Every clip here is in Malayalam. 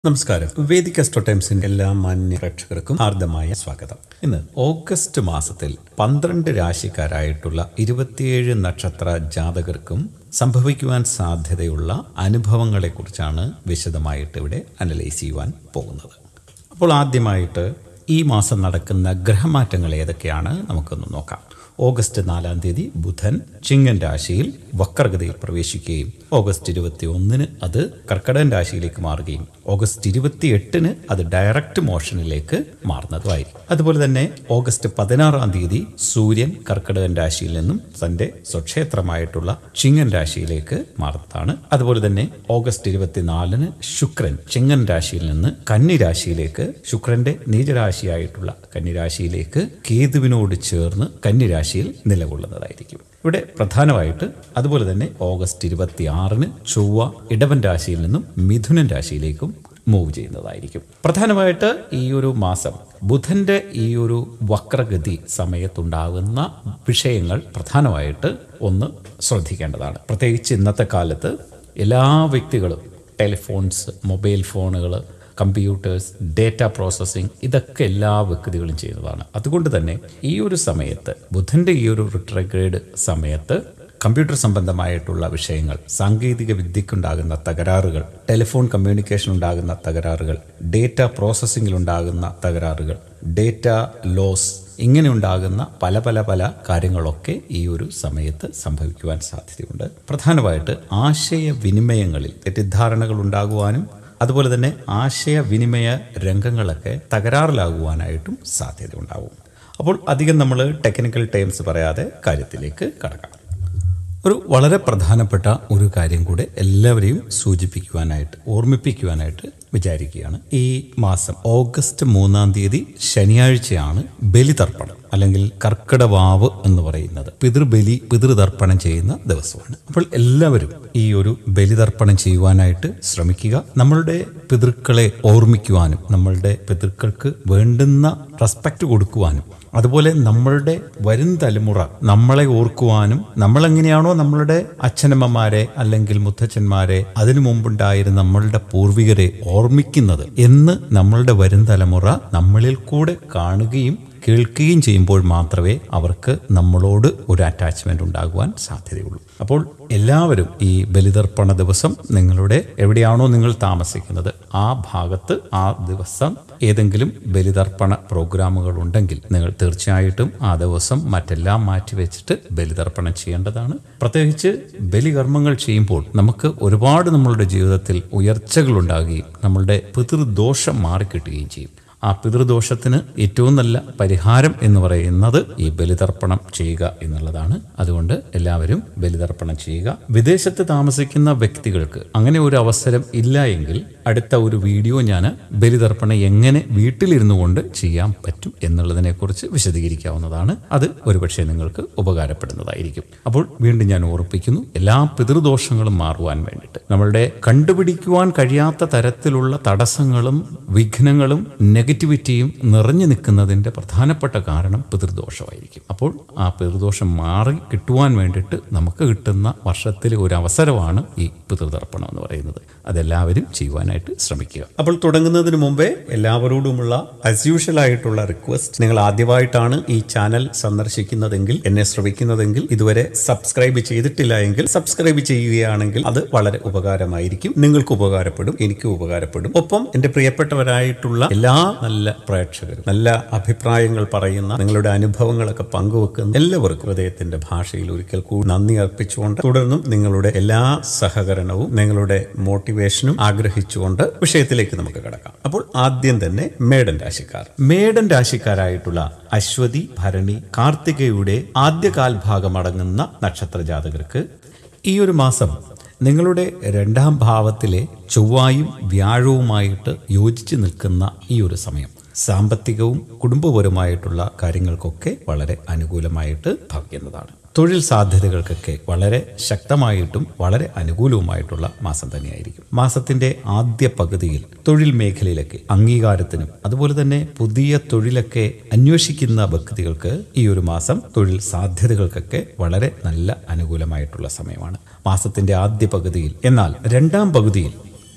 നമസ്കാരം വേദിക് അസ്ട്രോ ടൈംസിന്റെ എല്ലാ മാന്യ പ്രേക്ഷകർക്കും ഹാർദമായ സ്വാഗതം ഇന്ന് ഓഗസ്റ്റ് മാസത്തിൽ പന്ത്രണ്ട് രാശിക്കാരായിട്ടുള്ള ഇരുപത്തിയേഴ് നക്ഷത്ര ജാതകർക്കും സംഭവിക്കുവാൻ സാധ്യതയുള്ള അനുഭവങ്ങളെക്കുറിച്ചാണ് വിശദമായിട്ട് ഇവിടെ അനലൈസ് ചെയ്യുവാൻ പോകുന്നത് അപ്പോൾ ആദ്യമായിട്ട് ഈ മാസം നടക്കുന്ന ഗ്രഹമാറ്റങ്ങൾ ഏതൊക്കെയാണ് നമുക്കൊന്ന് നോക്കാം ഓഗസ്റ്റ് നാലാം തീയതി ബുധൻ ചിങ്ങൻ രാശിയിൽ വക്രഗതിയിൽ പ്രവേശിക്കുകയും ഓഗസ്റ്റ് ഇരുപത്തി ഒന്നിന് അത് കർക്കടകൻ രാശിയിലേക്ക് മാറുകയും ഓഗസ്റ്റ് ഇരുപത്തി എട്ടിന് അത് ഡയറക്റ്റ് മോഷനിലേക്ക് മാറുന്നതുമായിരിക്കും അതുപോലെ തന്നെ ഓഗസ്റ്റ് പതിനാറാം തീയതി സൂര്യൻ കർക്കടകൻ രാശിയിൽ നിന്നും തന്റെ സ്വക്ഷേത്രമായിട്ടുള്ള ചിങ്ങൻ രാശിയിലേക്ക് മാറുന്നതാണ് അതുപോലെ തന്നെ ഓഗസ്റ്റ് ഇരുപത്തിനാലിന് ശുക്രൻ ചിങ്ങൻ രാശിയിൽ നിന്ന് കന്നി രാശിയിലേക്ക് ശുക്രന്റെ നീചരാശിയായിട്ടുള്ള കന്നിരാശിയിലേക്ക് കേതുവിനോട് ചേർന്ന് കന്നിരാശിയിൽ നിലകൊള്ളുന്നതായിരിക്കും ഇവിടെ പ്രധാനമായിട്ട് അതുപോലെ തന്നെ ഓഗസ്റ്റ് ഇരുപത്തി ആറിന് ചൊവ്വ ഇടവൻ രാശിയിൽ നിന്നും മിഥുനൻ രാശിയിലേക്കും മൂവ് ചെയ്യുന്നതായിരിക്കും പ്രധാനമായിട്ട് ഈ ഒരു മാസം ബുധന്റെ ഈ ഒരു വക്രഗതി സമയത്തുണ്ടാകുന്ന വിഷയങ്ങൾ പ്രധാനമായിട്ട് ഒന്ന് ശ്രദ്ധിക്കേണ്ടതാണ് പ്രത്യേകിച്ച് ഇന്നത്തെ കാലത്ത് എല്ലാ വ്യക്തികളും ടെലിഫോൺസ് മൊബൈൽ ഫോണുകൾ കമ്പ്യൂട്ടേഴ്സ് ഡേറ്റ പ്രോസസ്സിംഗ് ഇതൊക്കെ എല്ലാ വ്യക്തികളും ചെയ്യുന്നതാണ് അതുകൊണ്ട് തന്നെ ഈ ഒരു സമയത്ത് ബുധന്റെ ഈ ഒരു റിട്രഗ്രേഡ് സമയത്ത് കമ്പ്യൂട്ടർ സംബന്ധമായിട്ടുള്ള വിഷയങ്ങൾ സാങ്കേതിക വിദ്യക്കുണ്ടാകുന്ന തകരാറുകൾ ടെലിഫോൺ കമ്മ്യൂണിക്കേഷൻ ഉണ്ടാകുന്ന തകരാറുകൾ ഡേറ്റ പ്രോസസ്സിംഗിൽ ഉണ്ടാകുന്ന തകരാറുകൾ ഡേറ്റ ലോസ് ഇങ്ങനെ ഉണ്ടാകുന്ന പല പല പല കാര്യങ്ങളൊക്കെ ഈ ഒരു സമയത്ത് സംഭവിക്കുവാൻ സാധ്യതയുണ്ട് പ്രധാനമായിട്ട് ആശയവിനിമയങ്ങളിൽ തെറ്റിദ്ധാരണകൾ ഉണ്ടാകുവാനും അതുപോലെ തന്നെ ആശയവിനിമയ രംഗങ്ങളൊക്കെ തകരാറിലാകുവാനായിട്ടും സാധ്യത ഉണ്ടാവും അപ്പോൾ അധികം നമ്മൾ ടെക്നിക്കൽ ടേംസ് പറയാതെ കാര്യത്തിലേക്ക് കടക്കാം ഒരു വളരെ പ്രധാനപ്പെട്ട ഒരു കാര്യം കൂടെ എല്ലാവരെയും സൂചിപ്പിക്കുവാനായിട്ട് ഓർമ്മിപ്പിക്കുവാനായിട്ട് വിചാരിക്കുകയാണ് ഈ മാസം ഓഗസ്റ്റ് മൂന്നാം തീയതി ശനിയാഴ്ചയാണ് ബലിതർപ്പണം അല്ലെങ്കിൽ കർക്കിടവാവ് എന്ന് പറയുന്നത് പിതൃബലി പിതൃതർപ്പണം ചെയ്യുന്ന ദിവസമാണ് അപ്പോൾ എല്ലാവരും ഈ ഒരു ബലിതർപ്പണം ചെയ്യുവാനായിട്ട് ശ്രമിക്കുക നമ്മളുടെ പിതൃക്കളെ ഓർമ്മിക്കുവാനും നമ്മളുടെ പിതൃക്കൾക്ക് വേണ്ടുന്ന റെസ്പെക്റ്റ് കൊടുക്കുവാനും അതുപോലെ നമ്മളുടെ വരും തലമുറ നമ്മളെ ഓർക്കുവാനും നമ്മളെങ്ങനെയാണോ നമ്മളുടെ അച്ഛനമ്മമാരെ അല്ലെങ്കിൽ മുത്തച്ഛന്മാരെ അതിനു മുമ്പുണ്ടായിരുന്ന നമ്മളുടെ പൂർവികരെ ഓർമ്മിക്കുന്നത് എന്ന് നമ്മളുടെ വരും തലമുറ നമ്മളിൽ കൂടെ കാണുകയും കേൾക്കുകയും ചെയ്യുമ്പോൾ മാത്രമേ അവർക്ക് നമ്മളോട് ഒരു അറ്റാച്ച്മെന്റ് ഉണ്ടാകുവാൻ സാധ്യതയുള്ളൂ അപ്പോൾ എല്ലാവരും ഈ ബലിതർപ്പണ ദിവസം നിങ്ങളുടെ എവിടെയാണോ നിങ്ങൾ താമസിക്കുന്നത് ആ ഭാഗത്ത് ആ ദിവസം ഏതെങ്കിലും ബലിതർപ്പണ പ്രോഗ്രാമുകൾ ഉണ്ടെങ്കിൽ നിങ്ങൾ തീർച്ചയായിട്ടും ആ ദിവസം മറ്റെല്ലാം മാറ്റിവെച്ചിട്ട് ബലിതർപ്പണം ചെയ്യേണ്ടതാണ് പ്രത്യേകിച്ച് ബലികർമ്മങ്ങൾ ചെയ്യുമ്പോൾ നമുക്ക് ഒരുപാട് നമ്മളുടെ ജീവിതത്തിൽ ഉയർച്ചകൾ ഉണ്ടാകുകയും നമ്മളുടെ പിതൃദോഷം മാറിക്കിട്ടുകയും ചെയ്യും ആ പിതൃദോഷത്തിന് ഏറ്റവും നല്ല പരിഹാരം എന്ന് പറയുന്നത് ഈ ബലിതർപ്പണം ചെയ്യുക എന്നുള്ളതാണ് അതുകൊണ്ട് എല്ലാവരും ബലിതർപ്പണം ചെയ്യുക വിദേശത്ത് താമസിക്കുന്ന വ്യക്തികൾക്ക് അങ്ങനെ ഒരു അവസരം ഇല്ല എങ്കിൽ അടുത്ത ഒരു വീഡിയോ ഞാൻ ബലിതർപ്പണം എങ്ങനെ വീട്ടിലിരുന്നു കൊണ്ട് ചെയ്യാൻ പറ്റും എന്നുള്ളതിനെക്കുറിച്ച് വിശദീകരിക്കാവുന്നതാണ് അത് ഒരുപക്ഷെ നിങ്ങൾക്ക് ഉപകാരപ്പെടുന്നതായിരിക്കും അപ്പോൾ വീണ്ടും ഞാൻ ഓർപ്പിക്കുന്നു എല്ലാ പിതൃദോഷങ്ങളും മാറുവാൻ വേണ്ടിയിട്ട് നമ്മളുടെ കണ്ടുപിടിക്കുവാൻ കഴിയാത്ത തരത്തിലുള്ള തടസ്സങ്ങളും വിഘ്നങ്ങളും നെഗറ്റിവിറ്റിയും നിറഞ്ഞു നിൽക്കുന്നതിൻ്റെ പ്രധാനപ്പെട്ട കാരണം പിതൃദോഷമായിരിക്കും അപ്പോൾ ആ പിതൃദോഷം മാറി കിട്ടുവാൻ വേണ്ടിയിട്ട് നമുക്ക് കിട്ടുന്ന വർഷത്തിലെ ഒരു അവസരമാണ് ഈ പിതൃതർപ്പണം എന്ന് പറയുന്നത് അതെല്ലാവരും ചെയ്യുവാനായിട്ട് ശ്രമിക്കുക അപ്പോൾ തുടങ്ങുന്നതിന് മുമ്പേ എല്ലാവരോടുമുള്ള അസ് യൂഷ്വൽ ആയിട്ടുള്ള റിക്വസ്റ്റ് നിങ്ങൾ ആദ്യമായിട്ടാണ് ഈ ചാനൽ സന്ദർശിക്കുന്നതെങ്കിൽ എന്നെ ശ്രമിക്കുന്നതെങ്കിൽ ഇതുവരെ സബ്സ്ക്രൈബ് ചെയ്തിട്ടില്ല എങ്കിൽ സബ്സ്ക്രൈബ് ചെയ്യുകയാണെങ്കിൽ അത് വളരെ ഉപകാരമായിരിക്കും നിങ്ങൾക്ക് ഉപകാരപ്പെടും എനിക്ക് ഉപകാരപ്പെടും ഒപ്പം എന്റെ പ്രിയപ്പെട്ടവരായിട്ടുള്ള എല്ലാ നല്ല പ്രേക്ഷകരും നല്ല അഭിപ്രായങ്ങൾ പറയുന്ന നിങ്ങളുടെ അനുഭവങ്ങളൊക്കെ പങ്കുവെക്കുന്ന എല്ലാവർക്കും ഹൃദയത്തിന്റെ ഭാഷയിൽ ഒരിക്കൽ കൂടി നന്ദി അർപ്പിച്ചുകൊണ്ട് തുടർന്നും നിങ്ങളുടെ എല്ലാ സഹകരണവും നിങ്ങളുടെ മോട്ടിവേഷനും ആഗ്രഹിച്ചുകൊണ്ട് വിഷയത്തിലേക്ക് നമുക്ക് കടക്കാം അപ്പോൾ ആദ്യം തന്നെ മേടൻ രാശിക്കാർ മേടൻ രാശിക്കാരായിട്ടുള്ള അശ്വതി ഭരണി കാർത്തികയുടെ ആദ്യകാൽ ഭാഗം അടങ്ങുന്ന നക്ഷത്ര ജാതകർക്ക് ഈ ഒരു മാസം നിങ്ങളുടെ രണ്ടാം ഭാവത്തിലെ ചൊവ്വായും വ്യാഴവുമായിട്ട് യോജിച്ച് നിൽക്കുന്ന ഈ ഒരു സമയം സാമ്പത്തികവും കുടുംബപരമായിട്ടുള്ള കാര്യങ്ങൾക്കൊക്കെ വളരെ അനുകൂലമായിട്ട് ഭവിക്കുന്നതാണ് തൊഴിൽ സാധ്യതകൾക്കൊക്കെ വളരെ ശക്തമായിട്ടും വളരെ അനുകൂലവുമായിട്ടുള്ള മാസം തന്നെയായിരിക്കും മാസത്തിന്റെ ആദ്യ പകുതിയിൽ തൊഴിൽ മേഖലയിലൊക്കെ അംഗീകാരത്തിനും അതുപോലെ തന്നെ പുതിയ തൊഴിലൊക്കെ അന്വേഷിക്കുന്ന വ്യക്തികൾക്ക് ഈ ഒരു മാസം തൊഴിൽ സാധ്യതകൾക്കൊക്കെ വളരെ നല്ല അനുകൂലമായിട്ടുള്ള സമയമാണ് മാസത്തിന്റെ ആദ്യ പകുതിയിൽ എന്നാൽ രണ്ടാം പകുതിയിൽ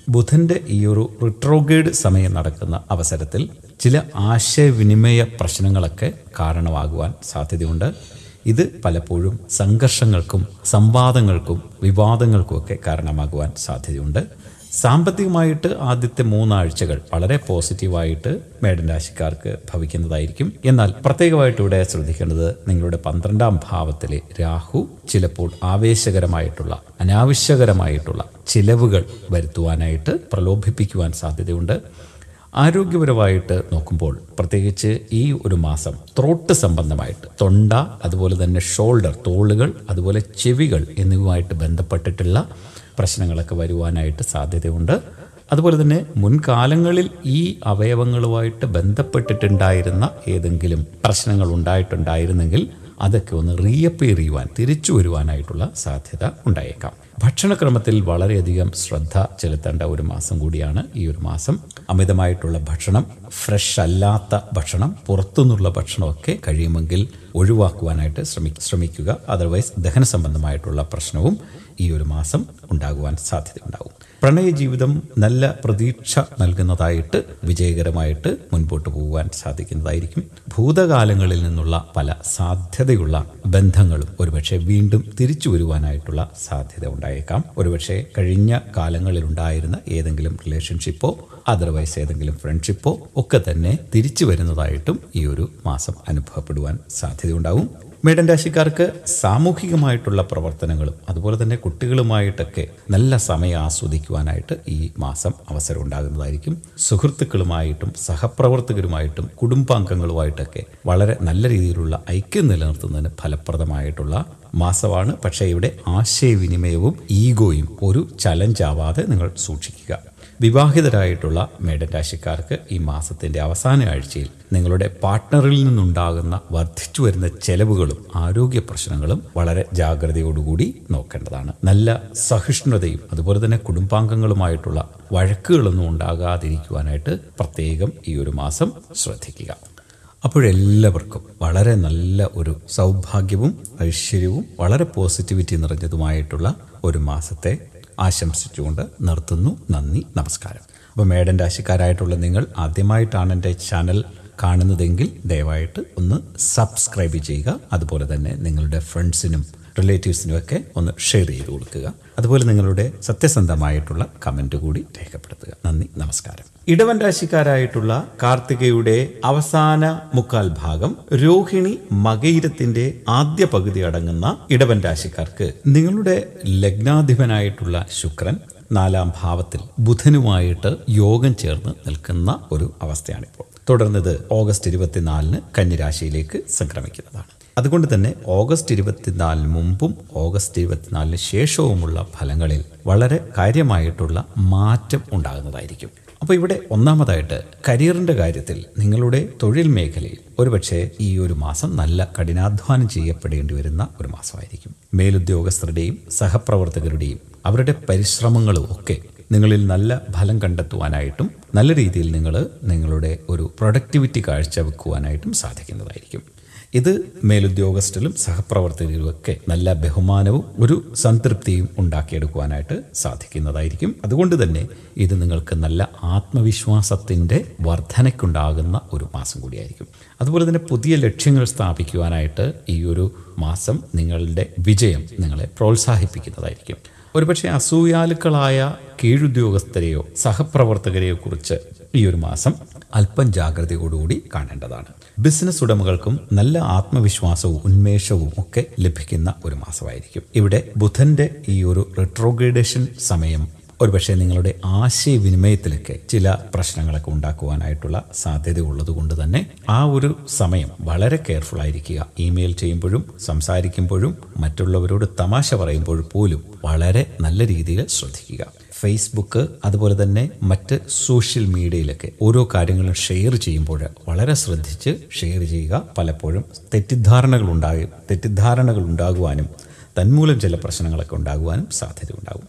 ബുധന്റെ ഈ ഒരു റിട്രോഗേഡ് സമയം നടക്കുന്ന അവസരത്തിൽ ചില ആശയവിനിമയ പ്രശ്നങ്ങളൊക്കെ കാരണമാകുവാൻ സാധ്യതയുണ്ട് ഇത് പലപ്പോഴും സംഘർഷങ്ങൾക്കും സംവാദങ്ങൾക്കും വിവാദങ്ങൾക്കുമൊക്കെ കാരണമാകുവാൻ സാധ്യതയുണ്ട് സാമ്പത്തികമായിട്ട് ആദ്യത്തെ മൂന്നാഴ്ചകൾ വളരെ പോസിറ്റീവായിട്ട് മേഡൻ രാശിക്കാർക്ക് ഭവിക്കുന്നതായിരിക്കും എന്നാൽ പ്രത്യേകമായിട്ട് ഇവിടെ ശ്രദ്ധിക്കേണ്ടത് നിങ്ങളുടെ പന്ത്രണ്ടാം ഭാവത്തിലെ രാഹു ചിലപ്പോൾ ആവേശകരമായിട്ടുള്ള അനാവശ്യകരമായിട്ടുള്ള ചിലവുകൾ വരുത്തുവാനായിട്ട് പ്രലോഭിപ്പിക്കുവാൻ സാധ്യതയുണ്ട് ആരോഗ്യപരമായിട്ട് നോക്കുമ്പോൾ പ്രത്യേകിച്ച് ഈ ഒരു മാസം ത്രോട്ട് സംബന്ധമായിട്ട് തൊണ്ട അതുപോലെ തന്നെ ഷോൾഡർ തോളുകൾ അതുപോലെ ചെവികൾ എന്നിവയുമായിട്ട് ബന്ധപ്പെട്ടിട്ടുള്ള പ്രശ്നങ്ങളൊക്കെ വരുവാനായിട്ട് സാധ്യതയുണ്ട് അതുപോലെ തന്നെ മുൻകാലങ്ങളിൽ ഈ അവയവങ്ങളുമായിട്ട് ബന്ധപ്പെട്ടിട്ടുണ്ടായിരുന്ന ഏതെങ്കിലും പ്രശ്നങ്ങൾ ഉണ്ടായിട്ടുണ്ടായിരുന്നെങ്കിൽ അതൊക്കെ ഒന്ന് റീഅപ്പിയർ ചെയ്യുവാൻ തിരിച്ചു വരുവാനായിട്ടുള്ള സാധ്യത ഉണ്ടായേക്കാം ഭക്ഷണക്രമത്തിൽ വളരെയധികം ശ്രദ്ധ ചെലുത്തേണ്ട ഒരു മാസം കൂടിയാണ് ഈ ഒരു മാസം അമിതമായിട്ടുള്ള ഭക്ഷണം ഫ്രഷ് അല്ലാത്ത ഭക്ഷണം പുറത്തുനിന്നുള്ള ഭക്ഷണമൊക്കെ കഴിയുമെങ്കിൽ ഒഴിവാക്കുവാനായിട്ട് ശ്രമി ശ്രമിക്കുക അതർവൈസ് ദഹന സംബന്ധമായിട്ടുള്ള പ്രശ്നവും ഈ ഒരു മാസം ഉണ്ടാകുവാൻ സാധ്യതയുണ്ടാകും പ്രണയ ജീവിതം നല്ല പ്രതീക്ഷ നൽകുന്നതായിട്ട് വിജയകരമായിട്ട് മുൻപോട്ട് പോകുവാൻ സാധിക്കുന്നതായിരിക്കും ഭൂതകാലങ്ങളിൽ നിന്നുള്ള പല സാധ്യതയുള്ള ബന്ധങ്ങളും ഒരുപക്ഷെ വീണ്ടും തിരിച്ചു വരുവാനായിട്ടുള്ള സാധ്യത ഉണ്ടായേക്കാം ഒരുപക്ഷെ കഴിഞ്ഞ കാലങ്ങളിൽ ഉണ്ടായിരുന്ന ഏതെങ്കിലും റിലേഷൻഷിപ്പോ അതർവൈസ് ഏതെങ്കിലും ഫ്രണ്ട്ഷിപ്പോ ഒക്കെ തന്നെ തിരിച്ചു വരുന്നതായിട്ടും ഈ ഒരു മാസം അനുഭവപ്പെടുവാൻ സാധ്യതയുണ്ടാവും മേഡൻ രാശിക്കാർക്ക് സാമൂഹികമായിട്ടുള്ള പ്രവർത്തനങ്ങളും അതുപോലെ തന്നെ കുട്ടികളുമായിട്ടൊക്കെ നല്ല സമയം ആസ്വദിക്കുവാനായിട്ട് ഈ മാസം അവസരം ഉണ്ടാകുന്നതായിരിക്കും സുഹൃത്തുക്കളുമായിട്ടും സഹപ്രവർത്തകരുമായിട്ടും കുടുംബാംഗങ്ങളുമായിട്ടൊക്കെ വളരെ നല്ല രീതിയിലുള്ള ഐക്യം നിലനിർത്തുന്നതിന് ഫലപ്രദമായിട്ടുള്ള മാസമാണ് പക്ഷേ ഇവിടെ ആശയവിനിമയവും ഈഗോയും ഒരു ചലഞ്ച് ആവാതെ നിങ്ങൾ സൂക്ഷിക്കുക വിവാഹിതരായിട്ടുള്ള മേഡൻ രാശിക്കാർക്ക് ഈ മാസത്തിന്റെ അവസാന ആഴ്ചയിൽ നിങ്ങളുടെ പാർട്ട്ണറിൽ നിന്നുണ്ടാകുന്ന വർദ്ധിച്ചു വരുന്ന ചെലവുകളും ആരോഗ്യ പ്രശ്നങ്ങളും വളരെ ജാഗ്രതയോടുകൂടി നോക്കേണ്ടതാണ് നല്ല സഹിഷ്ണുതയും അതുപോലെ തന്നെ കുടുംബാംഗങ്ങളുമായിട്ടുള്ള വഴക്കുകളൊന്നും ഉണ്ടാകാതിരിക്കുവാനായിട്ട് പ്രത്യേകം ഈ ഒരു മാസം ശ്രദ്ധിക്കുക അപ്പോഴെല്ലാവർക്കും വളരെ നല്ല ഒരു സൗഭാഗ്യവും ഐശ്വര്യവും വളരെ പോസിറ്റിവിറ്റി നിറഞ്ഞതുമായിട്ടുള്ള ഒരു മാസത്തെ ആശംസിച്ചുകൊണ്ട് നിർത്തുന്നു നന്ദി നമസ്കാരം അപ്പോൾ മേഡൻ രാശിക്കാരായിട്ടുള്ള നിങ്ങൾ ആദ്യമായിട്ടാണ് എൻ്റെ ചാനൽ കാണുന്നതെങ്കിൽ ദയവായിട്ട് ഒന്ന് സബ്സ്ക്രൈബ് ചെയ്യുക അതുപോലെ തന്നെ നിങ്ങളുടെ ഫ്രണ്ട്സിനും റിലേറ്റീവ്സിനും ഒക്കെ ഒന്ന് ഷെയർ ചെയ്ത് കൊടുക്കുക അതുപോലെ നിങ്ങളുടെ സത്യസന്ധമായിട്ടുള്ള കമൻറ്റ് കൂടി രേഖപ്പെടുത്തുക നന്ദി നമസ്കാരം ഇടവൻ രാശിക്കാരായിട്ടുള്ള കാർത്തികയുടെ അവസാന മുക്കാൽ ഭാഗം രോഹിണി മകയിരത്തിന്റെ ആദ്യ പകുതി അടങ്ങുന്ന ഇടവൻ രാശിക്കാർക്ക് നിങ്ങളുടെ ലഗ്നാധിപനായിട്ടുള്ള ശുക്രൻ നാലാം ഭാവത്തിൽ ബുധനുമായിട്ട് യോഗം ചേർന്ന് നിൽക്കുന്ന ഒരു അവസ്ഥയാണിപ്പോൾ തുടർന്ന് ഇത് ഓഗസ്റ്റ് ഇരുപത്തിനാലിന് കന്നിരാശിയിലേക്ക് സംക്രമിക്കുന്നതാണ് അതുകൊണ്ട് തന്നെ ഓഗസ്റ്റ് ഇരുപത്തിനാലിന് മുമ്പും ഓഗസ്റ്റ് ഇരുപത്തിനാലിന് ശേഷവുമുള്ള ഫലങ്ങളിൽ വളരെ കാര്യമായിട്ടുള്ള മാറ്റം ഉണ്ടാകുന്നതായിരിക്കും അപ്പോൾ ഇവിടെ ഒന്നാമതായിട്ട് കരിയറിൻ്റെ കാര്യത്തിൽ നിങ്ങളുടെ തൊഴിൽ മേഖലയിൽ ഒരുപക്ഷെ ഈ ഒരു മാസം നല്ല കഠിനാധ്വാനം ചെയ്യപ്പെടേണ്ടി വരുന്ന ഒരു മാസമായിരിക്കും മേലുദ്യോഗസ്ഥരുടെയും സഹപ്രവർത്തകരുടെയും അവരുടെ പരിശ്രമങ്ങളും ഒക്കെ നിങ്ങളിൽ നല്ല ഫലം കണ്ടെത്തുവാനായിട്ടും നല്ല രീതിയിൽ നിങ്ങൾ നിങ്ങളുടെ ഒരു പ്രൊഡക്ടിവിറ്റി കാഴ്ചവെക്കുവാനായിട്ടും സാധിക്കുന്നതായിരിക്കും ഇത് മേലുദ്യോഗസ്ഥരിലും സഹപ്രവർത്തകരും ഒക്കെ നല്ല ബഹുമാനവും ഒരു സംതൃപ്തിയും ഉണ്ടാക്കിയെടുക്കുവാനായിട്ട് സാധിക്കുന്നതായിരിക്കും അതുകൊണ്ട് തന്നെ ഇത് നിങ്ങൾക്ക് നല്ല ആത്മവിശ്വാസത്തിൻ്റെ വർധനയ്ക്കുണ്ടാകുന്ന ഒരു മാസം കൂടിയായിരിക്കും അതുപോലെ തന്നെ പുതിയ ലക്ഷ്യങ്ങൾ സ്ഥാപിക്കുവാനായിട്ട് ഈ ഒരു മാസം നിങ്ങളുടെ വിജയം നിങ്ങളെ പ്രോത്സാഹിപ്പിക്കുന്നതായിരിക്കും ഒരുപക്ഷെ അസൂയാലുക്കളായ കീഴുദ്യോഗസ്ഥരെയോ സഹപ്രവർത്തകരെയോ കുറിച്ച് ഈ ഒരു മാസം അല്പം ജാഗ്രതയോടുകൂടി കാണേണ്ടതാണ് ബിസിനസ് ഉടമകൾക്കും നല്ല ആത്മവിശ്വാസവും ഉന്മേഷവും ഒക്കെ ലഭിക്കുന്ന ഒരു മാസമായിരിക്കും ഇവിടെ ബുധന്റെ ഈ ഒരു റിട്രോഗ്രേഡേഷൻ സമയം ഒരുപക്ഷെ നിങ്ങളുടെ ആശയവിനിമയത്തിലൊക്കെ ചില പ്രശ്നങ്ങളൊക്കെ ഉണ്ടാക്കുവാനായിട്ടുള്ള സാധ്യത ഉള്ളത് കൊണ്ട് തന്നെ ആ ഒരു സമയം വളരെ കെയർഫുൾ ആയിരിക്കുക ഇമെയിൽ ചെയ്യുമ്പോഴും സംസാരിക്കുമ്പോഴും മറ്റുള്ളവരോട് തമാശ പറയുമ്പോഴും പോലും വളരെ നല്ല രീതിയിൽ ശ്രദ്ധിക്കുക ഫേസ്ബുക്ക് അതുപോലെ തന്നെ മറ്റ് സോഷ്യൽ മീഡിയയിലൊക്കെ ഓരോ കാര്യങ്ങളും ഷെയർ ചെയ്യുമ്പോൾ വളരെ ശ്രദ്ധിച്ച് ഷെയർ ചെയ്യുക പലപ്പോഴും തെറ്റിദ്ധാരണകൾ ഉണ്ടാകും തെറ്റിദ്ധാരണകൾ ഉണ്ടാകുവാനും തന്മൂലം ചില പ്രശ്നങ്ങളൊക്കെ ഉണ്ടാകുവാനും സാധ്യത ഉണ്ടാകും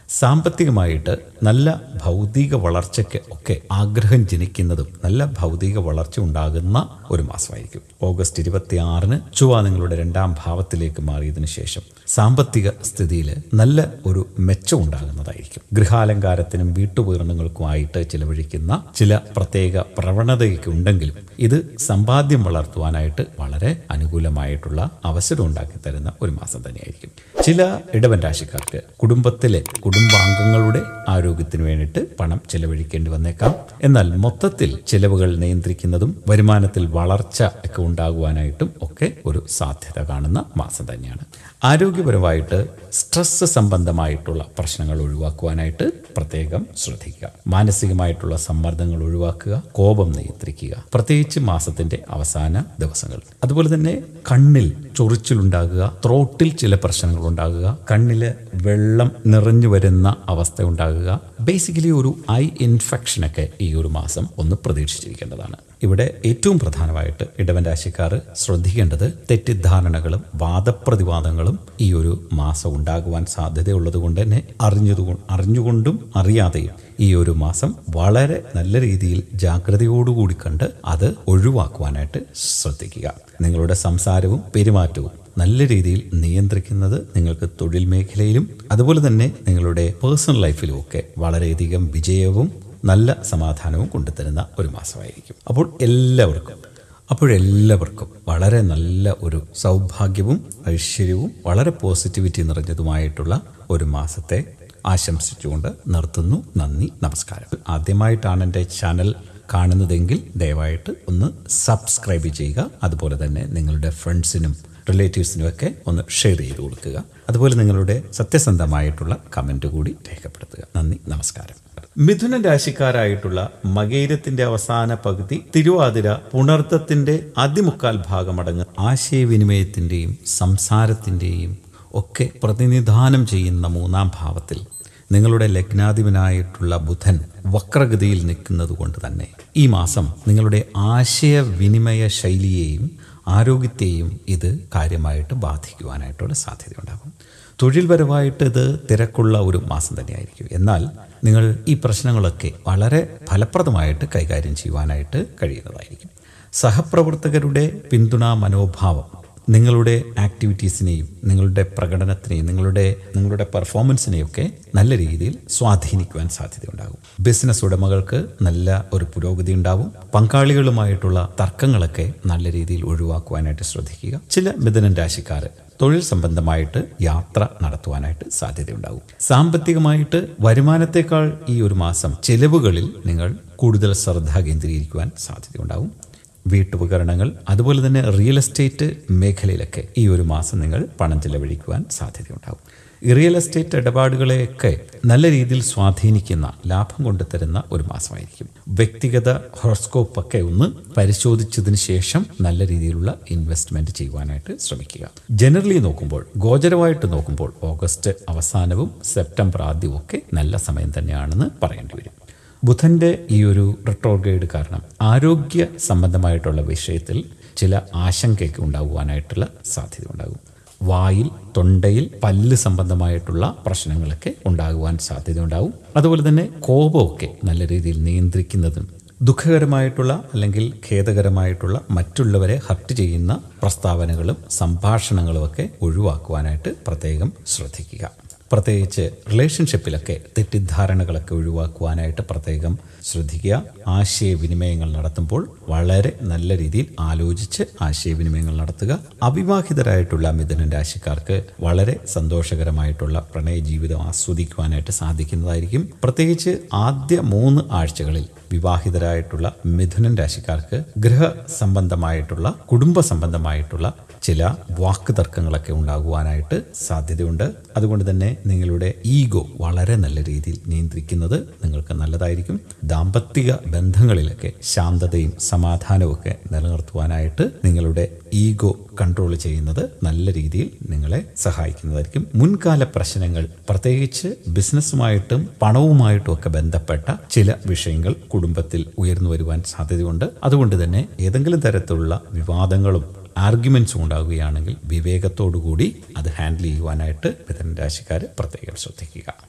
സാമ്പത്തികമായിട്ട് നല്ല ഭൗതിക വളർച്ചയ്ക്ക് ഒക്കെ ആഗ്രഹം ജനിക്കുന്നതും നല്ല ഭൗതിക വളർച്ച ഉണ്ടാകുന്ന ഒരു മാസമായിരിക്കും ഓഗസ്റ്റ് ഇരുപത്തി ആറിന് ചൊവ്വ നിങ്ങളുടെ രണ്ടാം ഭാവത്തിലേക്ക് മാറിയതിനു ശേഷം സാമ്പത്തിക സ്ഥിതിയിൽ നല്ല ഒരു മെച്ചം ഉണ്ടാകുന്നതായിരിക്കും ഗൃഹാലങ്കാരത്തിനും വീട്ടുപകരണങ്ങൾക്കുമായിട്ട് ചിലവഴിക്കുന്ന ചില പ്രത്യേക പ്രവണതയൊക്കെ ഉണ്ടെങ്കിലും ഇത് സമ്പാദ്യം വളർത്തുവാനായിട്ട് വളരെ അനുകൂലമായിട്ടുള്ള അവസരം ഉണ്ടാക്കി തരുന്ന ഒരു മാസം തന്നെയായിരിക്കും ചില ഇടവൻ രാശിക്കാർക്ക് കുടുംബത്തിലെ കുടുംബാംഗങ്ങളുടെ ആരോഗ്യത്തിന് വേണ്ടിയിട്ട് പണം ചെലവഴിക്കേണ്ടി വന്നേക്കാം എന്നാൽ മൊത്തത്തിൽ ചിലവുകൾ നിയന്ത്രിക്കുന്നതും വരുമാനത്തിൽ വളർച്ച ഒക്കെ ഉണ്ടാകുവാനായിട്ടും ഒക്കെ ഒരു സാധ്യത കാണുന്ന മാസം തന്നെയാണ് ആരോഗ്യപരമായിട്ട് സ്ട്രെസ് സംബന്ധമായിട്ടുള്ള പ്രശ്നങ്ങൾ ഒഴിവാക്കുവാനായിട്ട് പ്രത്യേകം ശ്രദ്ധിക്കുക മാനസികമായിട്ടുള്ള സമ്മർദ്ദങ്ങൾ ഒഴിവാക്കുക കോപം നിയന്ത്രിക്കുക പ്രത്യേകിച്ച് മാസത്തിന്റെ അവസാന ദിവസങ്ങൾ അതുപോലെ തന്നെ കണ്ണിൽ ചൊറിച്ചിലുണ്ടാകുക ത്രോട്ടിൽ ചില പ്രശ്നങ്ങൾ ഉണ്ടാകുക കണ്ണില് വെള്ളം നിറഞ്ഞു വരുന്ന അവസ്ഥ ഉണ്ടാകുക ബേസിക്കലി ഒരു ഐ ഇൻഫെക്ഷനൊക്കെ ഈ ഒരു മാസം ഒന്ന് പ്രതീക്ഷിച്ചിരിക്കേണ്ടതാണ് ഇവിടെ ഏറ്റവും പ്രധാനമായിട്ട് ഇടവൻ രാശിക്കാർ ശ്രദ്ധിക്കേണ്ടത് തെറ്റിദ്ധാരണകളും വാദപ്രതിവാദങ്ങളും ഈ ഒരു മാസം ഉണ്ടാകുവാൻ സാധ്യതയുള്ളത് കൊണ്ട് തന്നെ അറിഞ്ഞതു അറിഞ്ഞുകൊണ്ടും അറിയാതെയും ഈ ഒരു മാസം വളരെ നല്ല രീതിയിൽ ജാഗ്രതയോടുകൂടി കണ്ട് അത് ഒഴിവാക്കുവാനായിട്ട് ശ്രദ്ധിക്കുക നിങ്ങളുടെ സംസാരവും പെരുമാറ്റവും നല്ല രീതിയിൽ നിയന്ത്രിക്കുന്നത് നിങ്ങൾക്ക് തൊഴിൽ മേഖലയിലും അതുപോലെ തന്നെ നിങ്ങളുടെ പേഴ്സണൽ ലൈഫിലും ഒക്കെ വളരെയധികം വിജയവും നല്ല സമാധാനവും കൊണ്ടുതരുന്ന ഒരു മാസമായിരിക്കും അപ്പോൾ എല്ലാവർക്കും അപ്പോഴെല്ലാവർക്കും വളരെ നല്ല ഒരു സൗഭാഗ്യവും ഐശ്വര്യവും വളരെ പോസിറ്റിവിറ്റി നിറഞ്ഞതുമായിട്ടുള്ള ഒരു മാസത്തെ ആശംസിച്ചുകൊണ്ട് നിർത്തുന്നു നന്ദി നമസ്കാരം ആദ്യമായിട്ടാണ് എൻ്റെ ചാനൽ കാണുന്നതെങ്കിൽ ദയവായിട്ട് ഒന്ന് സബ്സ്ക്രൈബ് ചെയ്യുക അതുപോലെ തന്നെ നിങ്ങളുടെ ഫ്രണ്ട്സിനും റിലേറ്റീവ്സിനും ഒക്കെ ഒന്ന് ഷെയർ ചെയ്ത് കൊടുക്കുക അതുപോലെ നിങ്ങളുടെ സത്യസന്ധമായിട്ടുള്ള കമൻറ്റ് കൂടി രേഖപ്പെടുത്തുക നന്ദി നമസ്കാരം മിഥുന രാശിക്കാരായിട്ടുള്ള മകേരത്തിന്റെ അവസാന പകുതി തിരുവാതിര പുണർത്തത്തിന്റെ അതിമുക്കാൽ ഭാഗമടങ്ങ് ആശയവിനിമയത്തിന്റെയും സംസാരത്തിന്റെയും ഒക്കെ പ്രതിനിധാനം ചെയ്യുന്ന മൂന്നാം ഭാവത്തിൽ നിങ്ങളുടെ ലഗ്നാധിപനായിട്ടുള്ള ബുധൻ വക്രഗതിയിൽ നിൽക്കുന്നത് കൊണ്ട് തന്നെ ഈ മാസം നിങ്ങളുടെ ആശയവിനിമയ ശൈലിയെയും ആരോഗ്യത്തെയും ഇത് കാര്യമായിട്ട് ബാധിക്കുവാനായിട്ടുള്ള സാധ്യതയുണ്ടാകും തൊഴിൽപരമായിട്ട് ഇത് തിരക്കുള്ള ഒരു മാസം തന്നെയായിരിക്കും എന്നാൽ നിങ്ങൾ ഈ പ്രശ്നങ്ങളൊക്കെ വളരെ ഫലപ്രദമായിട്ട് കൈകാര്യം ചെയ്യുവാനായിട്ട് കഴിയുന്നതായിരിക്കും സഹപ്രവർത്തകരുടെ പിന്തുണാ മനോഭാവം നിങ്ങളുടെ ആക്ടിവിറ്റീസിനെയും നിങ്ങളുടെ പ്രകടനത്തിനെയും നിങ്ങളുടെ നിങ്ങളുടെ പെർഫോമൻസിനെയൊക്കെ നല്ല രീതിയിൽ സ്വാധീനിക്കുവാൻ സാധ്യതയുണ്ടാകും ബിസിനസ് ഉടമകൾക്ക് നല്ല ഒരു പുരോഗതി ഉണ്ടാവും പങ്കാളികളുമായിട്ടുള്ള തർക്കങ്ങളൊക്കെ നല്ല രീതിയിൽ ഒഴിവാക്കുവാനായിട്ട് ശ്രദ്ധിക്കുക ചില മിഥുനൻ രാശിക്കാർ തൊഴിൽ സംബന്ധമായിട്ട് യാത്ര നടത്തുവാനായിട്ട് സാധ്യതയുണ്ടാകും സാമ്പത്തികമായിട്ട് വരുമാനത്തെക്കാൾ ഈ ഒരു മാസം ചെലവുകളിൽ നിങ്ങൾ കൂടുതൽ ശ്രദ്ധ കേന്ദ്രീകരിക്കുവാൻ സാധ്യതയുണ്ടാവും വീട്ടുപകരണങ്ങൾ അതുപോലെ തന്നെ റിയൽ എസ്റ്റേറ്റ് മേഖലയിലൊക്കെ ഈ ഒരു മാസം നിങ്ങൾ പണം ചെലവഴിക്കുവാൻ സാധ്യതയുണ്ടാകും ഈ റിയൽ എസ്റ്റേറ്റ് ഇടപാടുകളെയൊക്കെ നല്ല രീതിയിൽ സ്വാധീനിക്കുന്ന ലാഭം കൊണ്ടുതരുന്ന ഒരു മാസമായിരിക്കും വ്യക്തിഗത ഹോറോസ്കോപ്പ് ഒക്കെ ഒന്ന് പരിശോധിച്ചതിന് ശേഷം നല്ല രീതിയിലുള്ള ഇൻവെസ്റ്റ്മെന്റ് ചെയ്യുവാനായിട്ട് ശ്രമിക്കുക ജനറലി നോക്കുമ്പോൾ ഗോചരമായിട്ട് നോക്കുമ്പോൾ ഓഗസ്റ്റ് അവസാനവും സെപ്റ്റംബർ ആദ്യവും ഒക്കെ നല്ല സമയം തന്നെയാണെന്ന് പറയേണ്ടി വരും ബുധന്റെ ഈ ഒരു റിട്രോഗൈഡ് കാരണം ആരോഗ്യ സംബന്ധമായിട്ടുള്ള വിഷയത്തിൽ ചില ആശങ്കയൊക്കെ ഉണ്ടാകുവാനായിട്ടുള്ള സാധ്യത ഉണ്ടാകും വായിൽ തൊണ്ടയിൽ പല്ല് സംബന്ധമായിട്ടുള്ള പ്രശ്നങ്ങളൊക്കെ ഉണ്ടാകുവാൻ സാധ്യത ഉണ്ടാവും അതുപോലെ തന്നെ കോപമൊക്കെ നല്ല രീതിയിൽ നിയന്ത്രിക്കുന്നതും ദുഃഖകരമായിട്ടുള്ള അല്ലെങ്കിൽ ഖേദകരമായിട്ടുള്ള മറ്റുള്ളവരെ ഹർട്ട് ചെയ്യുന്ന പ്രസ്താവനകളും സംഭാഷണങ്ങളും ഒക്കെ ഒഴിവാക്കുവാനായിട്ട് പ്രത്യേകം ശ്രദ്ധിക്കുക പ്രത്യേകിച്ച് റിലേഷൻഷിപ്പിലൊക്കെ തെറ്റിദ്ധാരണകളൊക്കെ ഒഴിവാക്കുവാനായിട്ട് പ്രത്യേകം ശ്രദ്ധിക്കുക ആശയവിനിമയങ്ങൾ നടത്തുമ്പോൾ വളരെ നല്ല രീതിയിൽ ആലോചിച്ച് ആശയവിനിമയങ്ങൾ നടത്തുക അവിവാഹിതരായിട്ടുള്ള മിഥുനൻ രാശിക്കാർക്ക് വളരെ സന്തോഷകരമായിട്ടുള്ള പ്രണയ ജീവിതം ആസ്വദിക്കുവാനായിട്ട് സാധിക്കുന്നതായിരിക്കും പ്രത്യേകിച്ച് ആദ്യ മൂന്ന് ആഴ്ചകളിൽ വിവാഹിതരായിട്ടുള്ള മിഥുനൻ രാശിക്കാർക്ക് ഗൃഹ സംബന്ധമായിട്ടുള്ള കുടുംബ സംബന്ധമായിട്ടുള്ള ചില വാക്ക് തർക്കങ്ങളൊക്കെ ഉണ്ടാകുവാനായിട്ട് സാധ്യതയുണ്ട് അതുകൊണ്ട് തന്നെ നിങ്ങളുടെ ഈഗോ വളരെ നല്ല രീതിയിൽ നിയന്ത്രിക്കുന്നത് നിങ്ങൾക്ക് നല്ലതായിരിക്കും ദാമ്പത്തിക ബന്ധങ്ങളിലൊക്കെ ശാന്തതയും സമാധാനവും ഒക്കെ നിലനിർത്തുവാനായിട്ട് നിങ്ങളുടെ ഈഗോ കൺട്രോൾ ചെയ്യുന്നത് നല്ല രീതിയിൽ നിങ്ങളെ സഹായിക്കുന്നതായിരിക്കും മുൻകാല പ്രശ്നങ്ങൾ പ്രത്യേകിച്ച് ബിസിനസ്സുമായിട്ടും പണവുമായിട്ടും ഒക്കെ ബന്ധപ്പെട്ട ചില വിഷയങ്ങൾ കുടുംബത്തിൽ ഉയർന്നു വരുവാൻ സാധ്യതയുണ്ട് അതുകൊണ്ട് തന്നെ ഏതെങ്കിലും തരത്തിലുള്ള വിവാദങ്ങളും ആർഗ്യുമെന്റ്സും ഉണ്ടാകുകയാണെങ്കിൽ വിവേകത്തോടു കൂടി അത് ഹാൻഡിൽ ചെയ്യുവാനായിട്ട് മിഥുന രാശിക്കാർ പ്രത്യേകം ശ്രദ്ധിക്കുക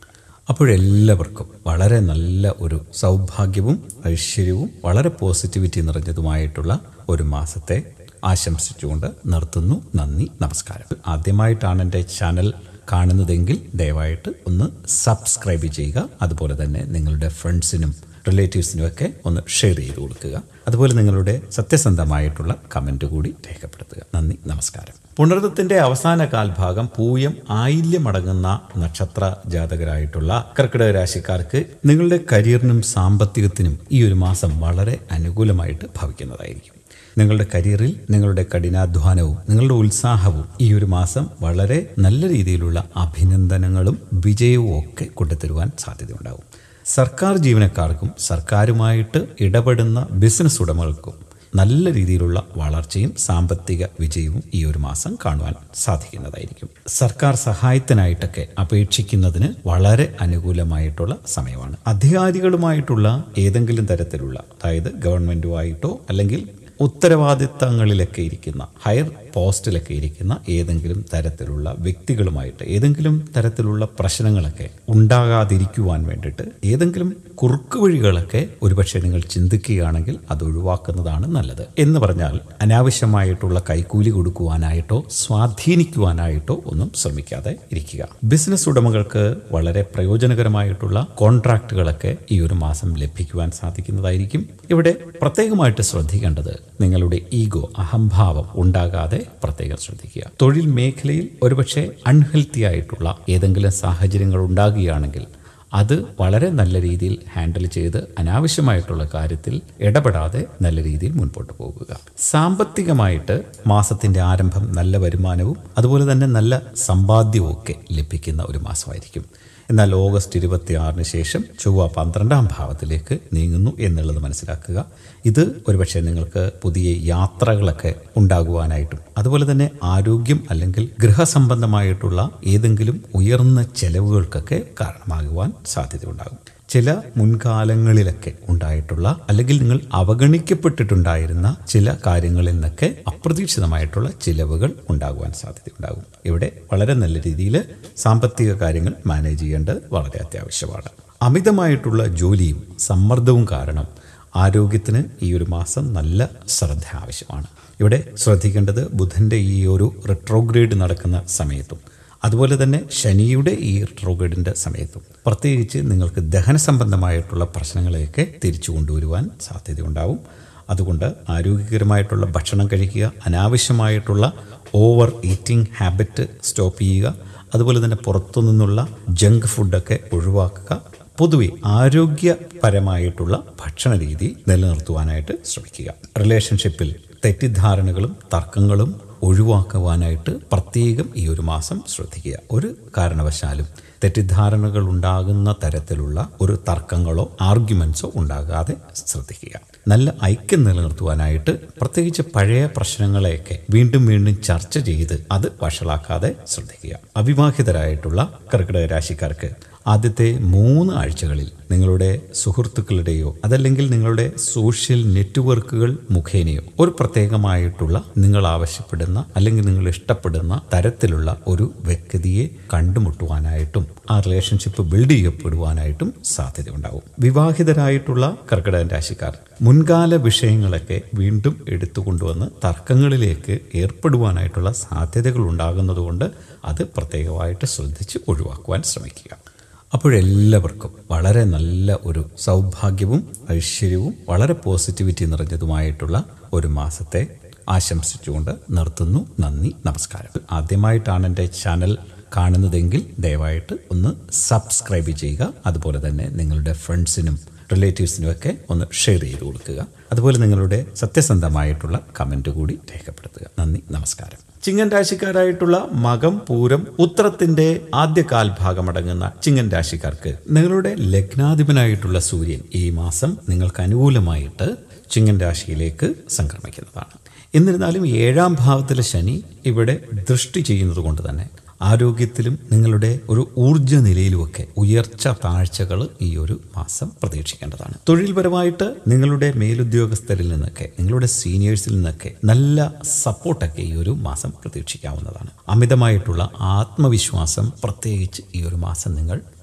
അപ്പോഴെല്ലാവർക്കും വളരെ നല്ല ഒരു സൗഭാഗ്യവും ഐശ്വര്യവും വളരെ പോസിറ്റിവിറ്റി നിറഞ്ഞതുമായിട്ടുള്ള ഒരു മാസത്തെ ആശംസിച്ചുകൊണ്ട് നിർത്തുന്നു നന്ദി നമസ്കാരം ആദ്യമായിട്ടാണ് എൻ്റെ ചാനൽ കാണുന്നതെങ്കിൽ ദയവായിട്ട് ഒന്ന് സബ്സ്ക്രൈബ് ചെയ്യുക അതുപോലെ തന്നെ നിങ്ങളുടെ ഫ്രണ്ട്സിനും റിലേറ്റീവ്സിനും ഒക്കെ ഒന്ന് ഷെയർ ചെയ്ത് കൊടുക്കുക അതുപോലെ നിങ്ങളുടെ സത്യസന്ധമായിട്ടുള്ള കമൻറ്റ് കൂടി രേഖപ്പെടുത്തുക നന്ദി നമസ്കാരം പുണർദത്തിന്റെ അവസാന കാൽഭാഗം പൂയം ആയില്യമടങ്ങുന്ന നക്ഷത്ര ജാതകരായിട്ടുള്ള കർക്കിടക രാശിക്കാർക്ക് നിങ്ങളുടെ കരിയറിനും സാമ്പത്തികത്തിനും ഈ ഒരു മാസം വളരെ അനുകൂലമായിട്ട് ഭവിക്കുന്നതായിരിക്കും നിങ്ങളുടെ കരിയറിൽ നിങ്ങളുടെ കഠിനാധ്വാനവും നിങ്ങളുടെ ഉത്സാഹവും ഈ ഒരു മാസം വളരെ നല്ല രീതിയിലുള്ള അഭിനന്ദനങ്ങളും വിജയവും ഒക്കെ കൊണ്ടുതരുവാൻ സാധ്യതയുണ്ടാവും സർക്കാർ ജീവനക്കാർക്കും സർക്കാരുമായിട്ട് ഇടപെടുന്ന ബിസിനസ് ഉടമകൾക്കും നല്ല രീതിയിലുള്ള വളർച്ചയും സാമ്പത്തിക വിജയവും ഈ ഒരു മാസം കാണുവാൻ സാധിക്കുന്നതായിരിക്കും സർക്കാർ സഹായത്തിനായിട്ടൊക്കെ അപേക്ഷിക്കുന്നതിന് വളരെ അനുകൂലമായിട്ടുള്ള സമയമാണ് അധികാരികളുമായിട്ടുള്ള ഏതെങ്കിലും തരത്തിലുള്ള അതായത് ഗവൺമെൻറ്റുമായിട്ടോ അല്ലെങ്കിൽ ഉത്തരവാദിത്തങ്ങളിലൊക്കെ ഇരിക്കുന്ന ഹയർ പോസ്റ്റിലൊക്കെ ഇരിക്കുന്ന ഏതെങ്കിലും തരത്തിലുള്ള വ്യക്തികളുമായിട്ട് ഏതെങ്കിലും തരത്തിലുള്ള പ്രശ്നങ്ങളൊക്കെ ഉണ്ടാകാതിരിക്കുവാൻ വേണ്ടിയിട്ട് ഏതെങ്കിലും കുറുക്ക് വഴികളൊക്കെ ഒരുപക്ഷെ നിങ്ങൾ ചിന്തിക്കുകയാണെങ്കിൽ അത് ഒഴിവാക്കുന്നതാണ് നല്ലത് എന്ന് പറഞ്ഞാൽ അനാവശ്യമായിട്ടുള്ള കൈക്കൂലി കൊടുക്കുവാനായിട്ടോ സ്വാധീനിക്കുവാനായിട്ടോ ഒന്നും ശ്രമിക്കാതെ ഇരിക്കുക ബിസിനസ് ഉടമകൾക്ക് വളരെ പ്രയോജനകരമായിട്ടുള്ള കോൺട്രാക്റ്റുകളൊക്കെ ഈ ഒരു മാസം ലഭിക്കുവാൻ സാധിക്കുന്നതായിരിക്കും ഇവിടെ പ്രത്യേകമായിട്ട് ശ്രദ്ധിക്കേണ്ടത് നിങ്ങളുടെ ഈഗോ അഹംഭാവം ഉണ്ടാകാതെ പ്രത്യേകം ശ്രദ്ധിക്കുക തൊഴിൽ മേഖലയിൽ ഒരുപക്ഷെ അൺഹെൽത്തി ആയിട്ടുള്ള ഏതെങ്കിലും സാഹചര്യങ്ങൾ ഉണ്ടാകുകയാണെങ്കിൽ അത് വളരെ നല്ല രീതിയിൽ ഹാൻഡിൽ ചെയ്ത് അനാവശ്യമായിട്ടുള്ള കാര്യത്തിൽ ഇടപെടാതെ നല്ല രീതിയിൽ മുൻപോട്ട് പോകുക സാമ്പത്തികമായിട്ട് മാസത്തിന്റെ ആരംഭം നല്ല വരുമാനവും അതുപോലെ തന്നെ നല്ല സമ്പാദ്യവും ഒക്കെ ലഭിക്കുന്ന ഒരു മാസമായിരിക്കും എന്നാൽ ഓഗസ്റ്റ് ഇരുപത്തിയാറിന് ശേഷം ചൊവ്വ പന്ത്രണ്ടാം ഭാവത്തിലേക്ക് നീങ്ങുന്നു എന്നുള്ളത് മനസ്സിലാക്കുക ഇത് ഒരുപക്ഷെ നിങ്ങൾക്ക് പുതിയ യാത്രകളൊക്കെ ഉണ്ടാകുവാനായിട്ടും അതുപോലെ തന്നെ ആരോഗ്യം അല്ലെങ്കിൽ ഗൃഹസംബന്ധമായിട്ടുള്ള ഏതെങ്കിലും ഉയർന്ന ചെലവുകൾക്കൊക്കെ കാരണമാകുവാൻ സാധ്യതയുണ്ടാകും ചില മുൻകാലങ്ങളിലൊക്കെ ഉണ്ടായിട്ടുള്ള അല്ലെങ്കിൽ നിങ്ങൾ അവഗണിക്കപ്പെട്ടിട്ടുണ്ടായിരുന്ന ചില കാര്യങ്ങളിൽ നിന്നൊക്കെ അപ്രതീക്ഷിതമായിട്ടുള്ള ചിലവുകൾ ഉണ്ടാകുവാൻ സാധ്യതയുണ്ടാകും ഇവിടെ വളരെ നല്ല രീതിയിൽ സാമ്പത്തിക കാര്യങ്ങൾ മാനേജ് ചെയ്യേണ്ടത് വളരെ അത്യാവശ്യമാണ് അമിതമായിട്ടുള്ള ജോലിയും സമ്മർദ്ദവും കാരണം ആരോഗ്യത്തിന് ഈ ഒരു മാസം നല്ല ശ്രദ്ധ ആവശ്യമാണ് ഇവിടെ ശ്രദ്ധിക്കേണ്ടത് ബുധൻ്റെ ഈ ഒരു റിട്രോഗ്രേഡ് നടക്കുന്ന സമയത്തും അതുപോലെ തന്നെ ശനിയുടെ ഈ റിട്രോഗ്രേഡിൻ്റെ സമയത്തും പ്രത്യേകിച്ച് നിങ്ങൾക്ക് ദഹന സംബന്ധമായിട്ടുള്ള പ്രശ്നങ്ങളെയൊക്കെ തിരിച്ചു കൊണ്ടുവരുവാൻ സാധ്യതയുണ്ടാവും അതുകൊണ്ട് ആരോഗ്യകരമായിട്ടുള്ള ഭക്ഷണം കഴിക്കുക അനാവശ്യമായിട്ടുള്ള ഓവർ ഈറ്റിംഗ് ഹാബിറ്റ് സ്റ്റോപ്പ് ചെയ്യുക അതുപോലെ തന്നെ പുറത്തു നിന്നുള്ള ജങ്ക് ഫുഡൊക്കെ ഒഴിവാക്കുക പൊതുവെ ആരോഗ്യപരമായിട്ടുള്ള ഭക്ഷണ രീതി നിലനിർത്തുവാനായിട്ട് ശ്രമിക്കുക റിലേഷൻഷിപ്പിൽ തെറ്റിദ്ധാരണകളും തർക്കങ്ങളും ഒഴിവാക്കുവാനായിട്ട് പ്രത്യേകം ഈ ഒരു മാസം ശ്രദ്ധിക്കുക ഒരു കാരണവശാലും തെറ്റിദ്ധാരണകൾ ഉണ്ടാകുന്ന തരത്തിലുള്ള ഒരു തർക്കങ്ങളോ ആർഗ്യുമെൻസോ ഉണ്ടാകാതെ ശ്രദ്ധിക്കുക നല്ല ഐക്യം നിലനിർത്തുവാനായിട്ട് പ്രത്യേകിച്ച് പഴയ പ്രശ്നങ്ങളെയൊക്കെ വീണ്ടും വീണ്ടും ചർച്ച ചെയ്ത് അത് വഷളാക്കാതെ ശ്രദ്ധിക്കുക അവിവാഹിതരായിട്ടുള്ള കർക്കിടക രാശിക്കാർക്ക് ആദ്യത്തെ മൂന്ന് ആഴ്ചകളിൽ നിങ്ങളുടെ സുഹൃത്തുക്കളുടെയോ അതല്ലെങ്കിൽ നിങ്ങളുടെ സോഷ്യൽ നെറ്റ്വർക്കുകൾ മുഖേനയോ ഒരു പ്രത്യേകമായിട്ടുള്ള നിങ്ങൾ ആവശ്യപ്പെടുന്ന അല്ലെങ്കിൽ നിങ്ങൾ ഇഷ്ടപ്പെടുന്ന തരത്തിലുള്ള ഒരു വ്യക്തിയെ കണ്ടുമുട്ടുവാനായിട്ടും ആ റിലേഷൻഷിപ്പ് ബിൽഡ് ചെയ്യപ്പെടുവാനായിട്ടും സാധ്യതയുണ്ടാവും വിവാഹിതരായിട്ടുള്ള കർക്കിടക രാശിക്കാർ മുൻകാല വിഷയങ്ങളൊക്കെ വീണ്ടും എടുത്തു കൊണ്ടുവന്ന് തർക്കങ്ങളിലേക്ക് ഏർപ്പെടുവാനായിട്ടുള്ള സാധ്യതകൾ ഉണ്ടാകുന്നതുകൊണ്ട് അത് പ്രത്യേകമായിട്ട് ശ്രദ്ധിച്ച് ഒഴിവാക്കുവാൻ ശ്രമിക്കുക അപ്പോഴെല്ലാവർക്കും വളരെ നല്ല ഒരു സൗഭാഗ്യവും ഐശ്വര്യവും വളരെ പോസിറ്റിവിറ്റി നിറഞ്ഞതുമായിട്ടുള്ള ഒരു മാസത്തെ ആശംസിച്ചുകൊണ്ട് നിർത്തുന്നു നന്ദി നമസ്കാരം ആദ്യമായിട്ടാണ് എൻ്റെ ചാനൽ കാണുന്നതെങ്കിൽ ദയവായിട്ട് ഒന്ന് സബ്സ്ക്രൈബ് ചെയ്യുക അതുപോലെ തന്നെ നിങ്ങളുടെ ഫ്രണ്ട്സിനും റിലേറ്റീവ്സിനും ഒക്കെ ഒന്ന് ഷെയർ ചെയ്ത് കൊടുക്കുക അതുപോലെ നിങ്ങളുടെ സത്യസന്ധമായിട്ടുള്ള കമൻറ്റ് കൂടി രേഖപ്പെടുത്തുക നന്ദി നമസ്കാരം ചിങ്ങൻ രാശിക്കാരായിട്ടുള്ള മകം പൂരം ഉത്തരത്തിന്റെ ആദ്യ കാൽഭാഗമടങ്ങുന്ന ചിങ്ങൻ രാശിക്കാർക്ക് നിങ്ങളുടെ ലഗ്നാധിപനായിട്ടുള്ള സൂര്യൻ ഈ മാസം നിങ്ങൾക്ക് അനുകൂലമായിട്ട് ചിങ്ങൻ രാശിയിലേക്ക് സംക്രമിക്കുന്നതാണ് എന്നിരുന്നാലും ഏഴാം ഭാവത്തിലെ ശനി ഇവിടെ ദൃഷ്ടി ചെയ്യുന്നത് കൊണ്ട് തന്നെ ആരോഗ്യത്തിലും നിങ്ങളുടെ ഒരു ഊർജ്ജ നിലയിലുമൊക്കെ ഉയർച്ച താഴ്ചകൾ ഈ ഒരു മാസം പ്രതീക്ഷിക്കേണ്ടതാണ് തൊഴിൽപരമായിട്ട് നിങ്ങളുടെ മേലുദ്യോഗസ്ഥരിൽ നിന്നൊക്കെ നിങ്ങളുടെ സീനിയേഴ്സിൽ നിന്നൊക്കെ നല്ല സപ്പോർട്ടൊക്കെ ഈ ഒരു മാസം പ്രതീക്ഷിക്കാവുന്നതാണ് അമിതമായിട്ടുള്ള ആത്മവിശ്വാസം പ്രത്യേകിച്ച് ഈ ഒരു മാസം നിങ്ങൾ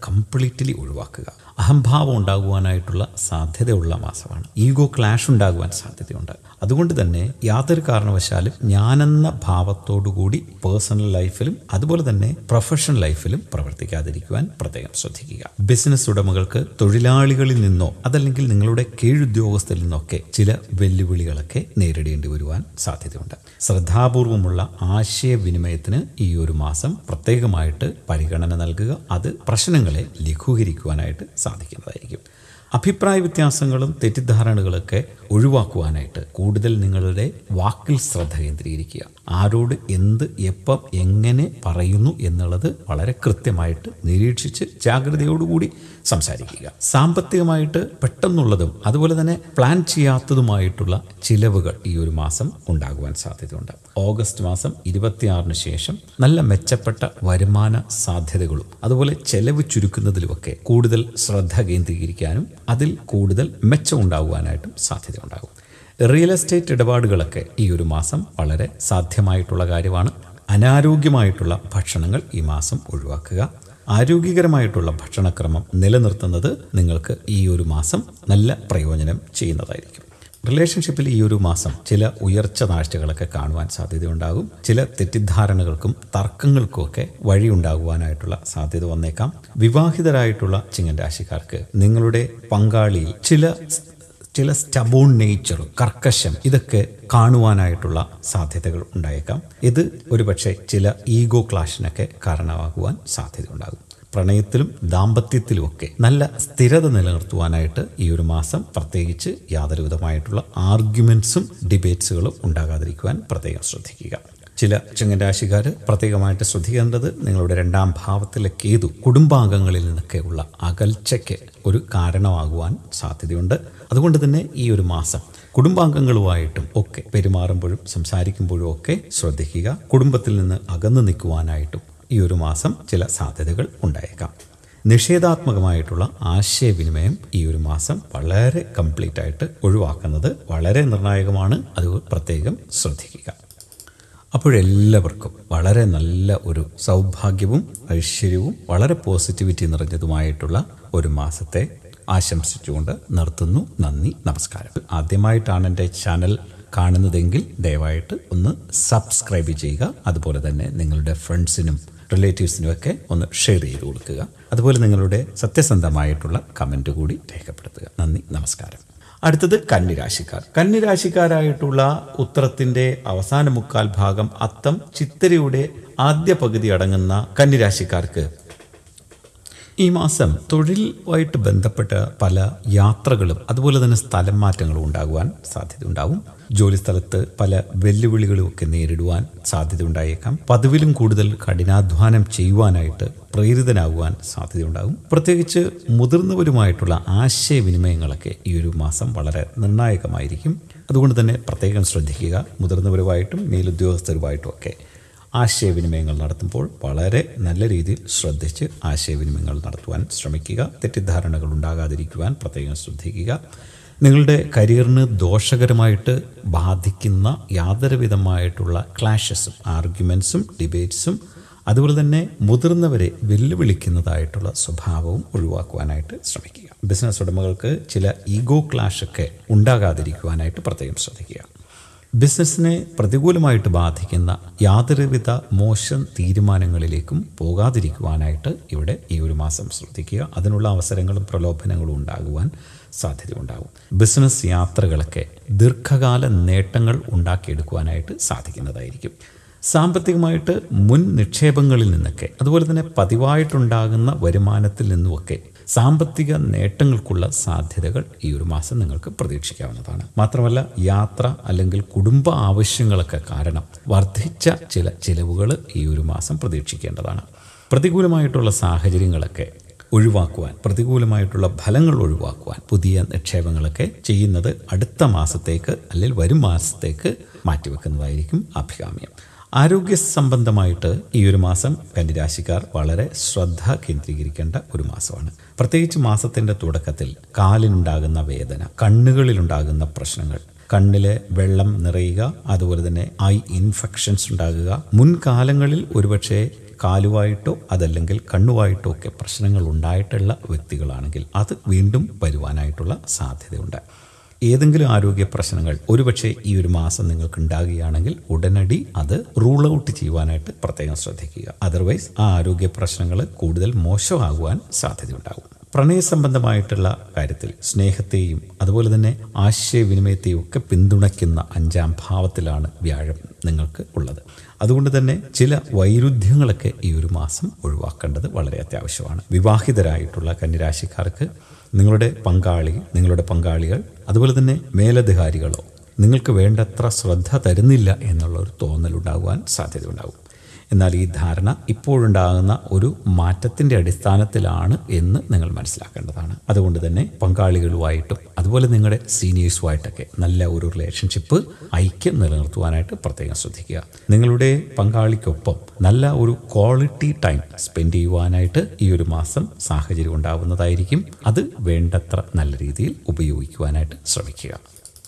കംപ്ലീറ്റ്ലി ഒഴിവാക്കുക അഹംഭാവം ഉണ്ടാകുവാനായിട്ടുള്ള സാധ്യതയുള്ള മാസമാണ് ഈഗോ ക്ലാഷ് ഉണ്ടാകുവാൻ സാധ്യതയുണ്ട് അതുകൊണ്ട് തന്നെ യാതൊരു കാരണവശാലും ഞാനെന്ന ഭാവത്തോടുകൂടി പേഴ്സണൽ ലൈഫിലും അതുപോലെ തന്നെ പ്രൊഫഷണൽ ലൈഫിലും പ്രവർത്തിക്കാതിരിക്കുവാൻ പ്രത്യേകം ശ്രദ്ധിക്കുക ബിസിനസ് ഉടമകൾക്ക് തൊഴിലാളികളിൽ നിന്നോ അതല്ലെങ്കിൽ നിങ്ങളുടെ കീഴുദ്യോഗസ്ഥരിൽ നിന്നൊക്കെ ചില വെല്ലുവിളികളൊക്കെ നേരിടേണ്ടി വരുവാൻ സാധ്യതയുണ്ട് ശ്രദ്ധാപൂർവമുള്ള ആശയവിനിമയത്തിന് ഈ ഒരു മാസം പ്രത്യേകമായിട്ട് പരിഗണന നൽകുക അത് പ്രശ്നങ്ങളെ ലഘൂകരിക്കുവാനായിട്ട് സാധിക്കുന്നതായിരിക്കും അഭിപ്രായ വ്യത്യാസങ്ങളും തെറ്റിദ്ധാരണകളൊക്കെ ഒഴിവാക്കുവാനായിട്ട് കൂടുതൽ നിങ്ങളുടെ വാക്കിൽ ശ്രദ്ധ കേന്ദ്രീകരിക്കുക ആരോട് എന്ത് എപ്പം എങ്ങനെ പറയുന്നു എന്നുള്ളത് വളരെ കൃത്യമായിട്ട് നിരീക്ഷിച്ച് ജാഗ്രതയോടുകൂടി സംസാരിക്കുക സാമ്പത്തികമായിട്ട് പെട്ടെന്നുള്ളതും അതുപോലെ തന്നെ പ്ലാൻ ചെയ്യാത്തതുമായിട്ടുള്ള ചിലവുകൾ ഈ ഒരു മാസം ഉണ്ടാകുവാൻ സാധ്യതയുണ്ട് ഓഗസ്റ്റ് മാസം ഇരുപത്തിയാറിന് ശേഷം നല്ല മെച്ചപ്പെട്ട വരുമാന സാധ്യതകളും അതുപോലെ ചെലവ് ചുരുക്കുന്നതിലുമൊക്കെ കൂടുതൽ ശ്രദ്ധ കേന്ദ്രീകരിക്കാനും അതിൽ കൂടുതൽ മെച്ചം ഉണ്ടാകുവാനായിട്ടും സാധ്യതയുണ്ടാകും റിയൽ എസ്റ്റേറ്റ് ഇടപാടുകളൊക്കെ ഈ ഒരു മാസം വളരെ സാധ്യമായിട്ടുള്ള കാര്യമാണ് അനാരോഗ്യമായിട്ടുള്ള ഭക്ഷണങ്ങൾ ഈ മാസം ഒഴിവാക്കുക ആരോഗ്യകരമായിട്ടുള്ള ഭക്ഷണക്രമം നിലനിർത്തുന്നത് നിങ്ങൾക്ക് ഈ ഒരു മാസം നല്ല പ്രയോജനം ചെയ്യുന്നതായിരിക്കും റിലേഷൻഷിപ്പിൽ ഈ ഒരു മാസം ചില ഉയർച്ച താഴ്ചകളൊക്കെ കാണുവാൻ സാധ്യതയുണ്ടാകും ചില തെറ്റിദ്ധാരണകൾക്കും തർക്കങ്ങൾക്കുമൊക്കെ വഴിയുണ്ടാകുവാനായിട്ടുള്ള സാധ്യത വന്നേക്കാം വിവാഹിതരായിട്ടുള്ള ചിങ്ങൻ രാശിക്കാർക്ക് നിങ്ങളുടെ പങ്കാളിയിൽ ചില ചില സ്റ്റബോൺ നേച്ചറും കർക്കശം ഇതൊക്കെ കാണുവാനായിട്ടുള്ള സാധ്യതകൾ ഉണ്ടായേക്കാം ഇത് ഒരുപക്ഷെ ചില ഈഗോ ക്ലാഷിനൊക്കെ കാരണമാകുവാൻ സാധ്യതയുണ്ടാകും പ്രണയത്തിലും ദാമ്പത്യത്തിലുമൊക്കെ നല്ല സ്ഥിരത നിലനിർത്തുവാനായിട്ട് ഈ ഒരു മാസം പ്രത്യേകിച്ച് യാതൊരു വിധമായിട്ടുള്ള ആർഗ്യുമെൻസും ഡിബേറ്റ്സുകളും ഉണ്ടാകാതിരിക്കുവാൻ പ്രത്യേകം ശ്രദ്ധിക്കുക ചില ചങ്ങരാശിക്കാർ പ്രത്യേകമായിട്ട് ശ്രദ്ധിക്കേണ്ടത് നിങ്ങളുടെ രണ്ടാം ഭാവത്തിലെ കേതു കുടുംബാംഗങ്ങളിൽ നിന്നൊക്കെയുള്ള അകൽച്ചയ്ക്ക് ഒരു കാരണമാകുവാൻ സാധ്യതയുണ്ട് അതുകൊണ്ട് തന്നെ ഈ ഒരു മാസം കുടുംബാംഗങ്ങളുമായിട്ടും ഒക്കെ പെരുമാറുമ്പോഴും സംസാരിക്കുമ്പോഴും ഒക്കെ ശ്രദ്ധിക്കുക കുടുംബത്തിൽ നിന്ന് അകന്നു നിൽക്കുവാനായിട്ടും ഈ ഒരു മാസം ചില സാധ്യതകൾ ഉണ്ടായേക്കാം നിഷേധാത്മകമായിട്ടുള്ള ആശയവിനിമയം ഈ ഒരു മാസം വളരെ കംപ്ലീറ്റ് ആയിട്ട് ഒഴിവാക്കുന്നത് വളരെ നിർണായകമാണ് അത് പ്രത്യേകം ശ്രദ്ധിക്കുക അപ്പോഴെല്ലാവർക്കും വളരെ നല്ല ഒരു സൗഭാഗ്യവും ഐശ്വര്യവും വളരെ പോസിറ്റിവിറ്റി നിറഞ്ഞതുമായിട്ടുള്ള ഒരു മാസത്തെ ആശംസിച്ചുകൊണ്ട് നിർത്തുന്നു നന്ദി നമസ്കാരം ആദ്യമായിട്ടാണ് എൻ്റെ ചാനൽ കാണുന്നതെങ്കിൽ ദയവായിട്ട് ഒന്ന് സബ്സ്ക്രൈബ് ചെയ്യുക അതുപോലെ തന്നെ നിങ്ങളുടെ ഫ്രണ്ട്സിനും റിലേറ്റീവ്സിനും ഒക്കെ ഒന്ന് ഷെയർ ചെയ്ത് കൊടുക്കുക അതുപോലെ നിങ്ങളുടെ സത്യസന്ധമായിട്ടുള്ള കമൻറ്റ് കൂടി രേഖപ്പെടുത്തുക നന്ദി നമസ്കാരം അടുത്തത് കന്നിരാശിക്കാർ കന്നിരാശിക്കാരായിട്ടുള്ള ഉത്തരത്തിന്റെ അവസാന മുക്കാൽ ഭാഗം അത്തം ചിത്തിരയുടെ ആദ്യ പകുതി അടങ്ങുന്ന കന്നിരാശിക്കാർക്ക് ഈ മാസം തൊഴിലുമായിട്ട് ബന്ധപ്പെട്ട പല യാത്രകളും അതുപോലെ തന്നെ സ്ഥലം മാറ്റങ്ങളും ഉണ്ടാകുവാൻ സാധ്യതയുണ്ടാവും ജോലി സ്ഥലത്ത് പല വെല്ലുവിളികളും ഒക്കെ നേരിടുവാൻ സാധ്യത ഉണ്ടായേക്കാം പതിവിലും കൂടുതൽ കഠിനാധ്വാനം ചെയ്യുവാനായിട്ട് പ്രേരിതനാകുവാൻ സാധ്യതയുണ്ടാകും പ്രത്യേകിച്ച് മുതിർന്നവരുമായിട്ടുള്ള ആശയവിനിമയങ്ങളൊക്കെ ഈ ഒരു മാസം വളരെ നിർണായകമായിരിക്കും അതുകൊണ്ട് തന്നെ പ്രത്യേകം ശ്രദ്ധിക്കുക മുതിർന്നവരുമായിട്ടും മേലുദ്യോഗസ്ഥരുമായിട്ടും ഒക്കെ ആശയവിനിമയങ്ങൾ നടത്തുമ്പോൾ വളരെ നല്ല രീതിയിൽ ശ്രദ്ധിച്ച് ആശയവിനിമയങ്ങൾ നടത്തുവാൻ ശ്രമിക്കുക തെറ്റിദ്ധാരണകൾ ഉണ്ടാകാതിരിക്കുവാൻ പ്രത്യേകം ശ്രദ്ധിക്കുക നിങ്ങളുടെ കരിയറിന് ദോഷകരമായിട്ട് ബാധിക്കുന്ന യാതൊരു വിധമായിട്ടുള്ള ക്ലാഷസും ആർഗ്യുമെൻസും ഡിബേറ്റ്സും അതുപോലെ തന്നെ മുതിർന്നവരെ വെല്ലുവിളിക്കുന്നതായിട്ടുള്ള സ്വഭാവവും ഒഴിവാക്കുവാനായിട്ട് ശ്രമിക്കുക ബിസിനസ് ഉടമകൾക്ക് ചില ഈഗോ ക്ലാഷൊക്കെ ഉണ്ടാകാതിരിക്കുവാനായിട്ട് പ്രത്യേകം ശ്രദ്ധിക്കുക ബിസിനസ്സിനെ പ്രതികൂലമായിട്ട് ബാധിക്കുന്ന യാതൊരുവിധ മോശം തീരുമാനങ്ങളിലേക്കും പോകാതിരിക്കുവാനായിട്ട് ഇവിടെ ഈ ഒരു മാസം ശ്രദ്ധിക്കുക അതിനുള്ള അവസരങ്ങളും പ്രലോഭനങ്ങളും ഉണ്ടാകുവാൻ സാധ്യതയുണ്ടാകും ബിസിനസ് യാത്രകളൊക്കെ ദീർഘകാല നേട്ടങ്ങൾ ഉണ്ടാക്കിയെടുക്കുവാനായിട്ട് സാധിക്കുന്നതായിരിക്കും സാമ്പത്തികമായിട്ട് മുൻ നിക്ഷേപങ്ങളിൽ നിന്നൊക്കെ അതുപോലെ തന്നെ പതിവായിട്ടുണ്ടാകുന്ന വരുമാനത്തിൽ നിന്നുമൊക്കെ സാമ്പത്തിക നേട്ടങ്ങൾക്കുള്ള സാധ്യതകൾ ഈ ഒരു മാസം നിങ്ങൾക്ക് പ്രതീക്ഷിക്കാവുന്നതാണ് മാത്രമല്ല യാത്ര അല്ലെങ്കിൽ കുടുംബ ആവശ്യങ്ങളൊക്കെ കാരണം വർദ്ധിച്ച ചില ചിലവുകൾ ഈ ഒരു മാസം പ്രതീക്ഷിക്കേണ്ടതാണ് പ്രതികൂലമായിട്ടുള്ള സാഹചര്യങ്ങളൊക്കെ ഒഴിവാക്കുവാൻ പ്രതികൂലമായിട്ടുള്ള ഫലങ്ങൾ ഒഴിവാക്കുവാൻ പുതിയ നിക്ഷേപങ്ങളൊക്കെ ചെയ്യുന്നത് അടുത്ത മാസത്തേക്ക് അല്ലെങ്കിൽ വരും മാസത്തേക്ക് മാറ്റിവെക്കുന്നതായിരിക്കും അഭികാമ്യം ആരോഗ്യ സംബന്ധമായിട്ട് ഈ ഒരു മാസം കന്നിരാശിക്കാർ വളരെ ശ്രദ്ധ കേന്ദ്രീകരിക്കേണ്ട ഒരു മാസമാണ് പ്രത്യേകിച്ച് മാസത്തിൻ്റെ തുടക്കത്തിൽ കാലിനുണ്ടാകുന്ന വേദന കണ്ണുകളിലുണ്ടാകുന്ന പ്രശ്നങ്ങൾ കണ്ണിലെ വെള്ളം നിറയുക അതുപോലെ തന്നെ ഐ ഇൻഫെക്ഷൻസ് ഉണ്ടാകുക മുൻകാലങ്ങളിൽ ഒരുപക്ഷെ കാലുവായിട്ടോ അതല്ലെങ്കിൽ കണ്ണുവായിട്ടോ ഒക്കെ പ്രശ്നങ്ങൾ ഉണ്ടായിട്ടുള്ള വ്യക്തികളാണെങ്കിൽ അത് വീണ്ടും വരുവാനായിട്ടുള്ള സാധ്യതയുണ്ട് ഏതെങ്കിലും ആരോഗ്യ പ്രശ്നങ്ങൾ ഒരുപക്ഷെ ഈ ഒരു മാസം നിങ്ങൾക്ക് ഉണ്ടാകുകയാണെങ്കിൽ ഉടനടി അത് റൂൾ ഔട്ട് ചെയ്യുവാനായിട്ട് പ്രത്യേകം ശ്രദ്ധിക്കുക അതർവൈസ് ആ ആരോഗ്യ പ്രശ്നങ്ങൾ കൂടുതൽ മോശമാകുവാൻ സാധ്യതയുണ്ടാകും പ്രണയ സംബന്ധമായിട്ടുള്ള കാര്യത്തിൽ സ്നേഹത്തെയും അതുപോലെ തന്നെ ആശയവിനിമയത്തെയും ഒക്കെ പിന്തുണയ്ക്കുന്ന അഞ്ചാം ഭാവത്തിലാണ് വ്യാഴം നിങ്ങൾക്ക് ഉള്ളത് അതുകൊണ്ട് തന്നെ ചില വൈരുദ്ധ്യങ്ങളൊക്കെ ഈ ഒരു മാസം ഒഴിവാക്കേണ്ടത് വളരെ അത്യാവശ്യമാണ് വിവാഹിതരായിട്ടുള്ള കന്യരാശിക്കാർക്ക് നിങ്ങളുടെ പങ്കാളി നിങ്ങളുടെ പങ്കാളികൾ അതുപോലെ തന്നെ മേലധികാരികളോ നിങ്ങൾക്ക് വേണ്ടത്ര ശ്രദ്ധ തരുന്നില്ല എന്നുള്ള ഒരു തോന്നലുണ്ടാകുവാൻ സാധ്യതയുണ്ടാകും എന്നാൽ ഈ ധാരണ ഇപ്പോഴുണ്ടാകുന്ന ഒരു മാറ്റത്തിൻ്റെ അടിസ്ഥാനത്തിലാണ് എന്ന് നിങ്ങൾ മനസ്സിലാക്കേണ്ടതാണ് അതുകൊണ്ട് തന്നെ പങ്കാളികളുമായിട്ടും അതുപോലെ നിങ്ങളുടെ സീനിയേഴ്സുമായിട്ടൊക്കെ നല്ല ഒരു റിലേഷൻഷിപ്പ് ഐക്യം നിലനിർത്തുവാനായിട്ട് പ്രത്യേകം ശ്രദ്ധിക്കുക നിങ്ങളുടെ പങ്കാളിക്കൊപ്പം നല്ല ഒരു ക്വാളിറ്റി ടൈം സ്പെൻഡ് ചെയ്യുവാനായിട്ട് ഈ ഒരു മാസം സാഹചര്യം ഉണ്ടാവുന്നതായിരിക്കും അത് വേണ്ടത്ര നല്ല രീതിയിൽ ഉപയോഗിക്കുവാനായിട്ട് ശ്രമിക്കുക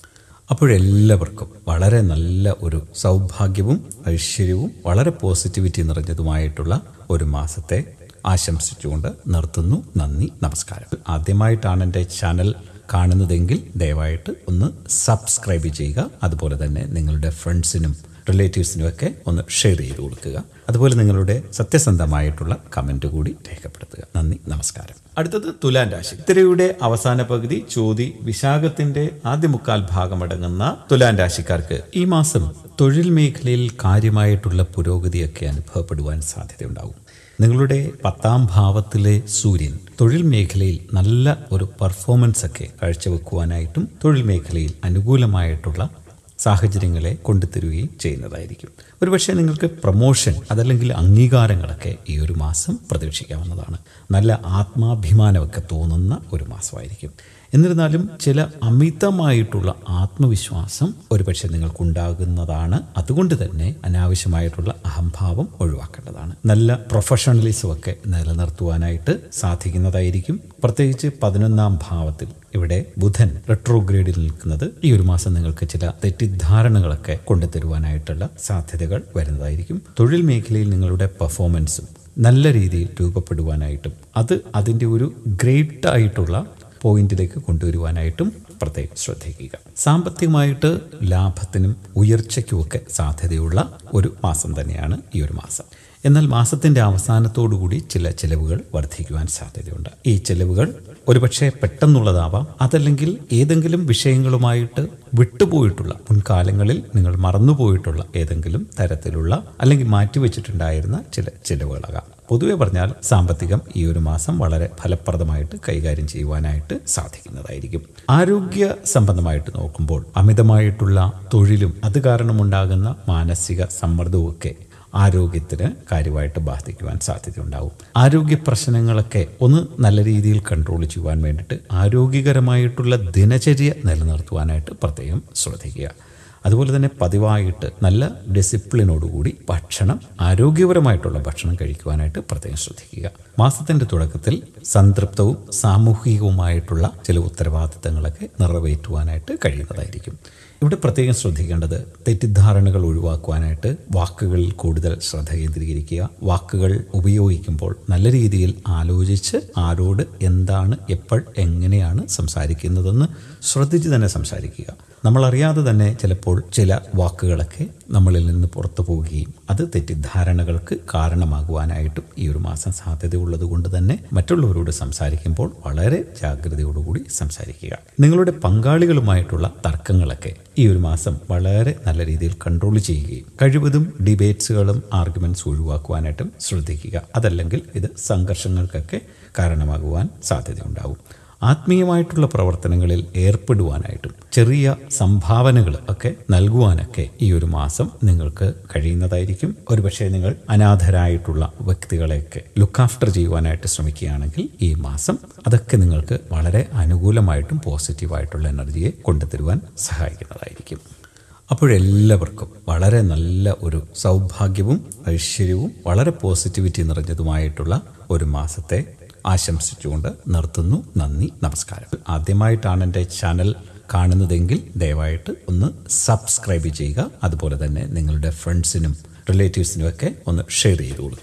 അപ്പോഴെല്ലാവർക്കും വളരെ നല്ല ഒരു സൗഭാഗ്യവും ഐശ്വര്യവും വളരെ പോസിറ്റിവിറ്റി നിറഞ്ഞതുമായിട്ടുള്ള ഒരു മാസത്തെ ആശംസിച്ചുകൊണ്ട് നിർത്തുന്നു നന്ദി നമസ്കാരം ആദ്യമായിട്ടാണ് എൻ്റെ ചാനൽ കാണുന്നതെങ്കിൽ ദയവായിട്ട് ഒന്ന് സബ്സ്ക്രൈബ് ചെയ്യുക അതുപോലെ തന്നെ നിങ്ങളുടെ ഫ്രണ്ട്സിനും റിലേറ്റീവ്സിനും ഒക്കെ ഒന്ന് ഷെയർ ചെയ്ത് കൊടുക്കുക അതുപോലെ നിങ്ങളുടെ സത്യസന്ധമായിട്ടുള്ള കമൻറ്റ് കൂടി രേഖപ്പെടുത്തുക നന്ദി നമസ്കാരം അടുത്തത് തുലാൻ രാശി തിരയുടെ അവസാന പകുതി ചോതി വിശാഖത്തിന്റെ ആദ്യ മുക്കാൽ ഭാഗമടങ്ങുന്ന തുലാൻ രാശിക്കാർക്ക് ഈ മാസം തൊഴിൽ മേഖലയിൽ കാര്യമായിട്ടുള്ള പുരോഗതിയൊക്കെ അനുഭവപ്പെടുവാൻ സാധ്യതയുണ്ടാവും നിങ്ങളുടെ പത്താം ഭാവത്തിലെ സൂര്യൻ തൊഴിൽ മേഖലയിൽ നല്ല ഒരു പെർഫോമൻസ് ഒക്കെ കാഴ്ചവെക്കുവാനായിട്ടും തൊഴിൽ മേഖലയിൽ അനുകൂലമായിട്ടുള്ള സാഹചര്യങ്ങളെ കൊണ്ടുതരികയും ചെയ്യുന്നതായിരിക്കും ഒരുപക്ഷെ നിങ്ങൾക്ക് പ്രൊമോഷൻ അതല്ലെങ്കിൽ അംഗീകാരങ്ങളൊക്കെ ഈ ഒരു മാസം പ്രതീക്ഷിക്കാവുന്നതാണ് നല്ല ആത്മാഭിമാനമൊക്കെ തോന്നുന്ന ഒരു മാസമായിരിക്കും എന്നിരുന്നാലും ചില അമിതമായിട്ടുള്ള ആത്മവിശ്വാസം ഒരുപക്ഷെ നിങ്ങൾക്കുണ്ടാകുന്നതാണ് അതുകൊണ്ട് തന്നെ അനാവശ്യമായിട്ടുള്ള അഹംഭാവം ഒഴിവാക്കേണ്ടതാണ് നല്ല പ്രൊഫഷണലിസം ഒക്കെ നിലനിർത്തുവാനായിട്ട് സാധിക്കുന്നതായിരിക്കും പ്രത്യേകിച്ച് പതിനൊന്നാം ഭാവത്തിൽ ഇവിടെ ബുധൻ റെട്രോഗ്രേഡിൽ നിൽക്കുന്നത് ഈ ഒരു മാസം നിങ്ങൾക്ക് ചില തെറ്റിദ്ധാരണകളൊക്കെ കൊണ്ടുതരുവാനായിട്ടുള്ള സാധ്യതകൾ വരുന്നതായിരിക്കും തൊഴിൽ മേഖലയിൽ നിങ്ങളുടെ പെർഫോമൻസും നല്ല രീതിയിൽ രൂപപ്പെടുവാനായിട്ടും അത് അതിൻ്റെ ഒരു ഗ്രേറ്റ് ആയിട്ടുള്ള പോയിന്റിലേക്ക് കൊണ്ടുവരുവാനായിട്ടും പ്രത്യേകം ശ്രദ്ധിക്കുക സാമ്പത്തികമായിട്ട് ലാഭത്തിനും ഉയർച്ചയ്ക്കുമൊക്കെ സാധ്യതയുള്ള ഒരു മാസം തന്നെയാണ് ഈ ഒരു മാസം എന്നാൽ മാസത്തിൻ്റെ അവസാനത്തോടുകൂടി ചില ചിലവുകൾ വർദ്ധിക്കുവാൻ സാധ്യതയുണ്ട് ഈ ചിലവുകൾ ഒരുപക്ഷെ പെട്ടെന്നുള്ളതാവാം അതല്ലെങ്കിൽ ഏതെങ്കിലും വിഷയങ്ങളുമായിട്ട് വിട്ടുപോയിട്ടുള്ള മുൻകാലങ്ങളിൽ നിങ്ങൾ മറന്നുപോയിട്ടുള്ള ഏതെങ്കിലും തരത്തിലുള്ള അല്ലെങ്കിൽ മാറ്റിവെച്ചിട്ടുണ്ടായിരുന്ന ചില ചിലവുകളാകാം പൊതുവെ പറഞ്ഞാൽ സാമ്പത്തികം ഈ ഒരു മാസം വളരെ ഫലപ്രദമായിട്ട് കൈകാര്യം ചെയ്യുവാനായിട്ട് സാധിക്കുന്നതായിരിക്കും ആരോഗ്യ സംബന്ധമായിട്ട് നോക്കുമ്പോൾ അമിതമായിട്ടുള്ള തൊഴിലും അത് കാരണമുണ്ടാകുന്ന മാനസിക സമ്മർദ്ദവും ഒക്കെ ആരോഗ്യത്തിന് കാര്യമായിട്ട് ബാധിക്കുവാൻ സാധ്യതയുണ്ടാവും ആരോഗ്യ പ്രശ്നങ്ങളൊക്കെ ഒന്ന് നല്ല രീതിയിൽ കൺട്രോൾ ചെയ്യുവാൻ വേണ്ടിയിട്ട് ആരോഗ്യകരമായിട്ടുള്ള ദിനചര്യ നിലനിർത്തുവാനായിട്ട് പ്രത്യേകം ശ്രദ്ധിക്കുക അതുപോലെ തന്നെ പതിവായിട്ട് നല്ല ഡിസിപ്ലിനോടുകൂടി ഭക്ഷണം ആരോഗ്യപരമായിട്ടുള്ള ഭക്ഷണം കഴിക്കുവാനായിട്ട് പ്രത്യേകം ശ്രദ്ധിക്കുക മാസത്തിൻ്റെ തുടക്കത്തിൽ സംതൃപ്തവും സാമൂഹികവുമായിട്ടുള്ള ചില ഉത്തരവാദിത്തങ്ങളൊക്കെ നിറവേറ്റുവാനായിട്ട് കഴിയുന്നതായിരിക്കും ഇവിടെ പ്രത്യേകം ശ്രദ്ധിക്കേണ്ടത് തെറ്റിദ്ധാരണകൾ ഒഴിവാക്കുവാനായിട്ട് വാക്കുകളിൽ കൂടുതൽ ശ്രദ്ധ കേന്ദ്രീകരിക്കുക വാക്കുകൾ ഉപയോഗിക്കുമ്പോൾ നല്ല രീതിയിൽ ആലോചിച്ച് ആരോട് എന്താണ് എപ്പോൾ എങ്ങനെയാണ് സംസാരിക്കുന്നതെന്ന് ശ്രദ്ധിച്ച് തന്നെ സംസാരിക്കുക നമ്മളറിയാതെ തന്നെ ചിലപ്പോൾ ചില വാക്കുകളൊക്കെ നമ്മളിൽ നിന്ന് പുറത്തു പോവുകയും അത് തെറ്റിദ്ധാരണകൾക്ക് കാരണമാകുവാനായിട്ടും ഈ ഒരു മാസം സാധ്യതയുള്ളത് കൊണ്ട് തന്നെ മറ്റുള്ളവരോട് സംസാരിക്കുമ്പോൾ വളരെ ജാഗ്രതയോടുകൂടി സംസാരിക്കുക നിങ്ങളുടെ പങ്കാളികളുമായിട്ടുള്ള തർക്കങ്ങളൊക്കെ ഈ ഒരു മാസം വളരെ നല്ല രീതിയിൽ കൺട്രോൾ ചെയ്യുകയും കഴിവതും ഡിബേറ്റ്സുകളും ആർഗ്യുമെന്റ്സ് ഒഴിവാക്കുവാനായിട്ടും ശ്രദ്ധിക്കുക അതല്ലെങ്കിൽ ഇത് സംഘർഷങ്ങൾക്കൊക്കെ കാരണമാകുവാൻ സാധ്യതയുണ്ടാവും ആത്മീയമായിട്ടുള്ള പ്രവർത്തനങ്ങളിൽ ഏർപ്പെടുവാനായിട്ടും ചെറിയ സംഭാവനകൾ ഒക്കെ നൽകുവാനൊക്കെ ഈ ഒരു മാസം നിങ്ങൾക്ക് കഴിയുന്നതായിരിക്കും ഒരുപക്ഷെ നിങ്ങൾ അനാഥരായിട്ടുള്ള വ്യക്തികളെയൊക്കെ ലുക്ക് ആഫ്റ്റർ ചെയ്യുവാനായിട്ട് ശ്രമിക്കുകയാണെങ്കിൽ ഈ മാസം അതൊക്കെ നിങ്ങൾക്ക് വളരെ അനുകൂലമായിട്ടും പോസിറ്റീവായിട്ടുള്ള എനർജിയെ കൊണ്ടുതരുവാൻ സഹായിക്കുന്നതായിരിക്കും അപ്പോഴെല്ലാവർക്കും വളരെ നല്ല ഒരു സൗഭാഗ്യവും ഐശ്വര്യവും വളരെ പോസിറ്റിവിറ്റി നിറഞ്ഞതുമായിട്ടുള്ള ഒരു മാസത്തെ ആശംസിച്ചുകൊണ്ട് നിർത്തുന്നു നന്ദി നമസ്കാരം ആദ്യമായിട്ടാണ് എൻ്റെ ചാനൽ കാണുന്നതെങ്കിൽ ദയവായിട്ട് ഒന്ന് സബ്സ്ക്രൈബ് ചെയ്യുക അതുപോലെ തന്നെ നിങ്ങളുടെ ഫ്രണ്ട്സിനും റിലേറ്റീവ്സിനും ഒക്കെ ഒന്ന് ഷെയർ ചെയ്ത് കൊടുക്കുക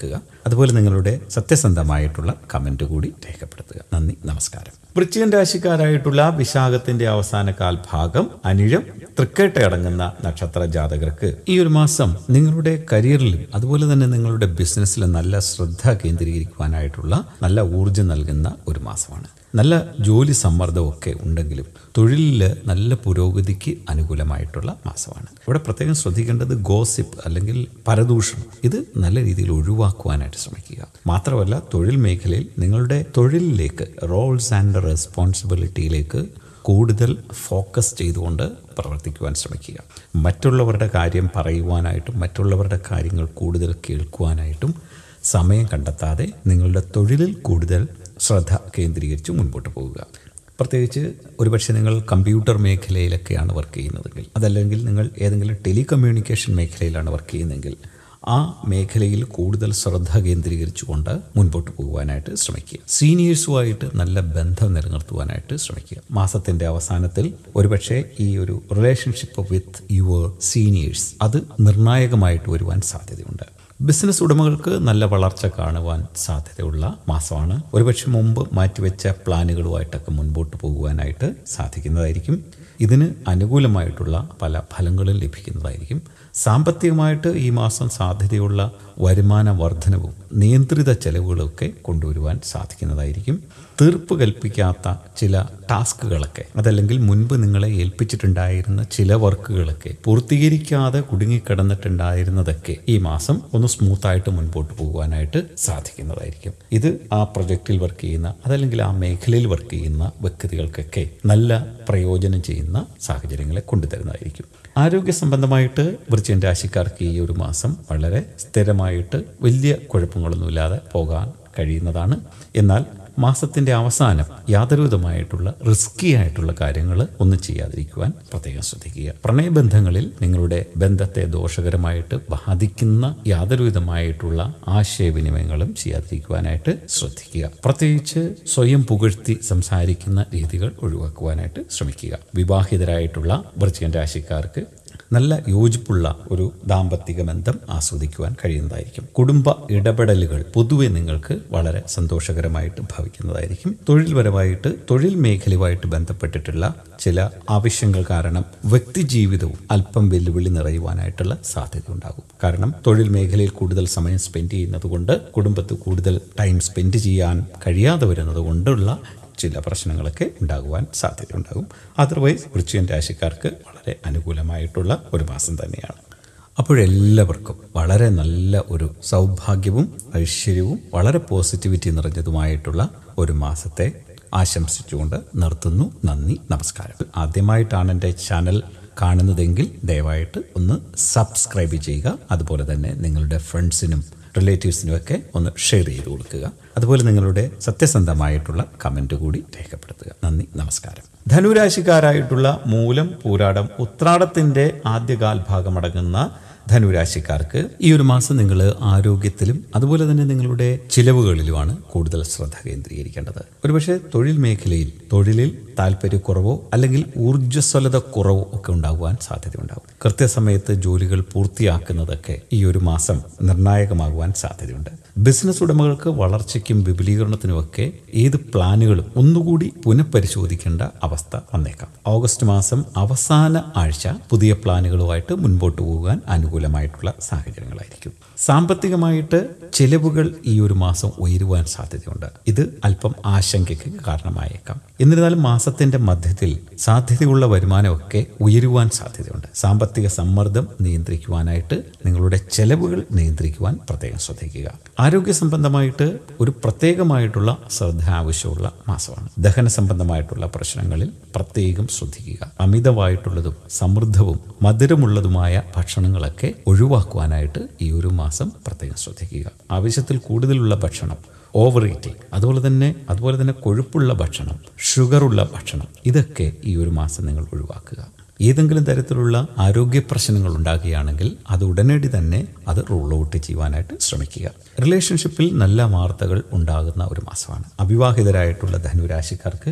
അതുപോലെ നിങ്ങളുടെ സത്യസന്ധമായിട്ടുള്ള കമന്റ് കൂടി രേഖപ്പെടുത്തുക നന്ദി നമസ്കാരം വൃശ്ചികൻ രാശിക്കാരായിട്ടുള്ള വിശാഖത്തിന്റെ അവസാന കാൽഭാഗം അനിഴം തൃക്കേട്ട അടങ്ങുന്ന നക്ഷത്ര ജാതകർക്ക് ഈ ഒരു മാസം നിങ്ങളുടെ കരിയറിലും അതുപോലെ തന്നെ നിങ്ങളുടെ ബിസിനസ്സിലും നല്ല ശ്രദ്ധ കേന്ദ്രീകരിക്കുവാനായിട്ടുള്ള നല്ല ഊർജ്ജം നൽകുന്ന ഒരു മാസമാണ് നല്ല ജോലി സമ്മർദ്ദമൊക്കെ ഉണ്ടെങ്കിലും തൊഴിലിൽ നല്ല പുരോഗതിക്ക് അനുകൂലമായിട്ടുള്ള മാസമാണ് ഇവിടെ പ്രത്യേകം ശ്രദ്ധിക്കേണ്ടത് ഗോസിപ്പ് അല്ലെങ്കിൽ പരദൂഷണം ഇത് നല്ല രീതിയിൽ ഒഴിവാക്കുവാനായിട്ട് ശ്രമിക്കുക മാത്രമല്ല തൊഴിൽ മേഖലയിൽ നിങ്ങളുടെ തൊഴിലിലേക്ക് റോൾസ് ആൻഡ് റെസ്പോൺസിബിലിറ്റിയിലേക്ക് കൂടുതൽ ഫോക്കസ് ചെയ്തുകൊണ്ട് പ്രവർത്തിക്കുവാൻ ശ്രമിക്കുക മറ്റുള്ളവരുടെ കാര്യം പറയുവാനായിട്ടും മറ്റുള്ളവരുടെ കാര്യങ്ങൾ കൂടുതൽ കേൾക്കുവാനായിട്ടും സമയം കണ്ടെത്താതെ നിങ്ങളുടെ തൊഴിലിൽ കൂടുതൽ ശ്രദ്ധ കേന്ദ്രീകരിച്ച് മുൻപോട്ട് പോവുക പ്രത്യേകിച്ച് ഒരുപക്ഷെ നിങ്ങൾ കമ്പ്യൂട്ടർ മേഖലയിലൊക്കെയാണ് വർക്ക് ചെയ്യുന്നതെങ്കിൽ അതല്ലെങ്കിൽ നിങ്ങൾ ഏതെങ്കിലും ടെലികമ്മ്യൂണിക്കേഷൻ മേഖലയിലാണ് വർക്ക് ചെയ്യുന്നതെങ്കിൽ ആ മേഖലയിൽ കൂടുതൽ ശ്രദ്ധ കേന്ദ്രീകരിച്ചുകൊണ്ട് മുൻപോട്ട് പോകുവാനായിട്ട് ശ്രമിക്കുക സീനിയേഴ്സുമായിട്ട് നല്ല ബന്ധം നിലനിർത്തുവാനായിട്ട് ശ്രമിക്കുക മാസത്തിൻ്റെ അവസാനത്തിൽ ഒരുപക്ഷെ ഈ ഒരു റിലേഷൻഷിപ്പ് വിത്ത് യുവർ സീനിയേഴ്സ് അത് നിർണായകമായിട്ട് വരുവാൻ സാധ്യതയുണ്ട് ബിസിനസ് ഉടമകൾക്ക് നല്ല വളർച്ച കാണുവാൻ സാധ്യതയുള്ള മാസമാണ് ഒരുപക്ഷെ മുമ്പ് മാറ്റിവെച്ച പ്ലാനുകളുമായിട്ടൊക്കെ മുൻപോട്ട് പോകുവാനായിട്ട് സാധിക്കുന്നതായിരിക്കും ഇതിന് അനുകൂലമായിട്ടുള്ള പല ഫലങ്ങളും ലഭിക്കുന്നതായിരിക്കും സാമ്പത്തികമായിട്ട് ഈ മാസം സാധ്യതയുള്ള വരുമാന വർധനവും നിയന്ത്രിത ചെലവുകളൊക്കെ കൊണ്ടുവരുവാൻ സാധിക്കുന്നതായിരിക്കും തീർപ്പ് കൽപ്പിക്കാത്ത ചില ടാസ്കുകളൊക്കെ അതല്ലെങ്കിൽ മുൻപ് നിങ്ങളെ ഏൽപ്പിച്ചിട്ടുണ്ടായിരുന്ന ചില വർക്കുകളൊക്കെ പൂർത്തീകരിക്കാതെ കുടുങ്ങിക്കിടന്നിട്ടുണ്ടായിരുന്നതൊക്കെ ഈ മാസം ഒന്ന് സ്മൂത്തായിട്ട് മുൻപോട്ട് പോകുവാനായിട്ട് സാധിക്കുന്നതായിരിക്കും ഇത് ആ പ്രൊജക്റ്റിൽ വർക്ക് ചെയ്യുന്ന അതല്ലെങ്കിൽ ആ മേഖലയിൽ വർക്ക് ചെയ്യുന്ന വ്യക്തികൾക്കൊക്കെ നല്ല പ്രയോജനം ചെയ്യുന്ന സാഹചര്യങ്ങളെ കൊണ്ടുതരുന്നതായിരിക്കും ആരോഗ്യ സംബന്ധമായിട്ട് വൃശ്ചികൻ രാശിക്കാർക്ക് ഈ ഒരു മാസം വളരെ സ്ഥിരമായിട്ട് വലിയ കുഴപ്പങ്ങളൊന്നുമില്ലാതെ പോകാൻ കഴിയുന്നതാണ് എന്നാൽ മാസത്തിന്റെ അവസാനം യാതൊരുവിധമായിട്ടുള്ള റിസ്കി ആയിട്ടുള്ള കാര്യങ്ങൾ ഒന്നും ചെയ്യാതിരിക്കുവാൻ പ്രത്യേകം ശ്രദ്ധിക്കുക പ്രണയബന്ധങ്ങളിൽ നിങ്ങളുടെ ബന്ധത്തെ ദോഷകരമായിട്ട് ബാധിക്കുന്ന യാതൊരുവിധമായിട്ടുള്ള ആശയവിനിമയങ്ങളും ചെയ്യാതിരിക്കുവാനായിട്ട് ശ്രദ്ധിക്കുക പ്രത്യേകിച്ച് സ്വയം പുകഴ്ത്തി സംസാരിക്കുന്ന രീതികൾ ഒഴിവാക്കുവാനായിട്ട് ശ്രമിക്കുക വിവാഹിതരായിട്ടുള്ള വൃശ്ചികൻ രാശിക്കാർക്ക് നല്ല യോജിപ്പുള്ള ഒരു ദാമ്പത്തിക ബന്ധം ആസ്വദിക്കുവാൻ കഴിയുന്നതായിരിക്കും കുടുംബ ഇടപെടലുകൾ പൊതുവെ നിങ്ങൾക്ക് വളരെ സന്തോഷകരമായിട്ട് ഭവിക്കുന്നതായിരിക്കും തൊഴിൽപരമായിട്ട് തൊഴിൽ മേഖലയുമായിട്ട് ബന്ധപ്പെട്ടിട്ടുള്ള ചില ആവശ്യങ്ങൾ കാരണം വ്യക്തി ജീവിതവും അല്പം വെല്ലുവിളി നിറയുവാനായിട്ടുള്ള സാധ്യത ഉണ്ടാകും കാരണം തൊഴിൽ മേഖലയിൽ കൂടുതൽ സമയം സ്പെൻഡ് ചെയ്യുന്നത് കൊണ്ട് കുടുംബത്ത് കൂടുതൽ ടൈം സ്പെൻഡ് ചെയ്യാൻ കഴിയാതെ വരുന്നത് കൊണ്ടുള്ള ചില പ്രശ്നങ്ങളൊക്കെ ഉണ്ടാകുവാൻ സാധ്യതയുണ്ടാകും അതർവൈസ് വൃശ്ചികൻ രാശിക്കാർക്ക് വളരെ അനുകൂലമായിട്ടുള്ള ഒരു മാസം തന്നെയാണ് അപ്പോഴെല്ലാവർക്കും വളരെ നല്ല ഒരു സൗഭാഗ്യവും ഐശ്വര്യവും വളരെ പോസിറ്റിവിറ്റി നിറഞ്ഞതുമായിട്ടുള്ള ഒരു മാസത്തെ ആശംസിച്ചുകൊണ്ട് നിർത്തുന്നു നന്ദി നമസ്കാരം ആദ്യമായിട്ടാണ് എൻ്റെ ചാനൽ കാണുന്നതെങ്കിൽ ദയവായിട്ട് ഒന്ന് സബ്സ്ക്രൈബ് ചെയ്യുക അതുപോലെ തന്നെ നിങ്ങളുടെ ഫ്രണ്ട്സിനും റിലേറ്റീവ്സിനും ഒക്കെ ഒന്ന് ഷെയർ ചെയ്ത് കൊടുക്കുക അതുപോലെ നിങ്ങളുടെ സത്യസന്ധമായിട്ടുള്ള കമൻറ്റ് കൂടി രേഖപ്പെടുത്തുക നന്ദി നമസ്കാരം ധനുരാശിക്കാരായിട്ടുള്ള മൂലം പൂരാടം ഉത്രാടത്തിൻ്റെ ആദ്യകാൽ ഭാഗമടങ്ങുന്ന ധനുരാശിക്കാർക്ക് ഈ ഒരു മാസം നിങ്ങൾ ആരോഗ്യത്തിലും അതുപോലെ തന്നെ നിങ്ങളുടെ ചിലവുകളിലുമാണ് കൂടുതൽ ശ്രദ്ധ കേന്ദ്രീകരിക്കേണ്ടത് ഒരുപക്ഷെ തൊഴിൽ മേഖലയിൽ തൊഴിലിൽ താല്പര്യക്കുറവോ അല്ലെങ്കിൽ ഊർജ്ജസ്വലത കുറവോ ഒക്കെ ഉണ്ടാകുവാൻ സാധ്യതയുണ്ടാകും കൃത്യസമയത്ത് ജോലികൾ പൂർത്തിയാക്കുന്നതൊക്കെ ഈ ഒരു മാസം നിർണായകമാകുവാൻ സാധ്യതയുണ്ട് ബിസിനസ് ഉടമകൾക്ക് വളർച്ചയ്ക്കും വിപുലീകരണത്തിനുമൊക്കെ ഏത് പ്ലാനുകളും ഒന്നുകൂടി പുനഃപരിശോധിക്കേണ്ട അവസ്ഥ വന്നേക്കാം ഓഗസ്റ്റ് മാസം അവസാന ആഴ്ച പുതിയ പ്ലാനുകളുമായിട്ട് മുൻപോട്ട് പോകാൻ അനുകൂലമായിട്ടുള്ള സാഹചര്യങ്ങളായിരിക്കും സാമ്പത്തികമായിട്ട് ചിലവുകൾ ഈ ഒരു മാസം ഉയരുവാൻ സാധ്യതയുണ്ട് ഇത് അല്പം ആശങ്കയ്ക്ക് കാരണമായേക്കാം എന്നിരുന്നാലും മാസത്തിന്റെ മധ്യത്തിൽ സാധ്യതയുള്ള വരുമാനമൊക്കെ ഉയരുവാൻ സാധ്യതയുണ്ട് സാമ്പത്തിക സമ്മർദ്ദം നിയന്ത്രിക്കുവാനായിട്ട് നിങ്ങളുടെ ചെലവുകൾ നിയന്ത്രിക്കുവാൻ പ്രത്യേകം ശ്രദ്ധിക്കുക ആരോഗ്യ സംബന്ധമായിട്ട് ഒരു പ്രത്യേകമായിട്ടുള്ള ശ്രദ്ധ ആവശ്യമുള്ള മാസമാണ് ദഹന സംബന്ധമായിട്ടുള്ള പ്രശ്നങ്ങളിൽ പ്രത്യേകം ശ്രദ്ധിക്കുക അമിതമായിട്ടുള്ളതും സമൃദ്ധവും മധുരമുള്ളതുമായ ഭക്ഷണങ്ങളൊക്കെ ഒഴിവാക്കുവാനായിട്ട് ഈ ഒരു മാസം പ്രത്യേകം ശ്രദ്ധിക്കുക ആവശ്യത്തിൽ കൂടുതലുള്ള ഭക്ഷണം ഓവർ ഈറ്റിംഗ് അതുപോലെ തന്നെ അതുപോലെ തന്നെ കൊഴുപ്പുള്ള ഭക്ഷണം ഷുഗറുള്ള ഭക്ഷണം ഇതൊക്കെ ഈ ഒരു മാസം നിങ്ങൾ ഒഴിവാക്കുക ഏതെങ്കിലും തരത്തിലുള്ള ആരോഗ്യ പ്രശ്നങ്ങൾ ഉണ്ടാകുകയാണെങ്കിൽ അത് ഉടനടി തന്നെ അത് റൂൾ ഔട്ട് ചെയ്യുവാനായിട്ട് ശ്രമിക്കുക റിലേഷൻഷിപ്പിൽ നല്ല വാർത്തകൾ ഉണ്ടാകുന്ന ഒരു മാസമാണ് അവിവാഹിതരായിട്ടുള്ള ധനുരാശിക്കാർക്ക്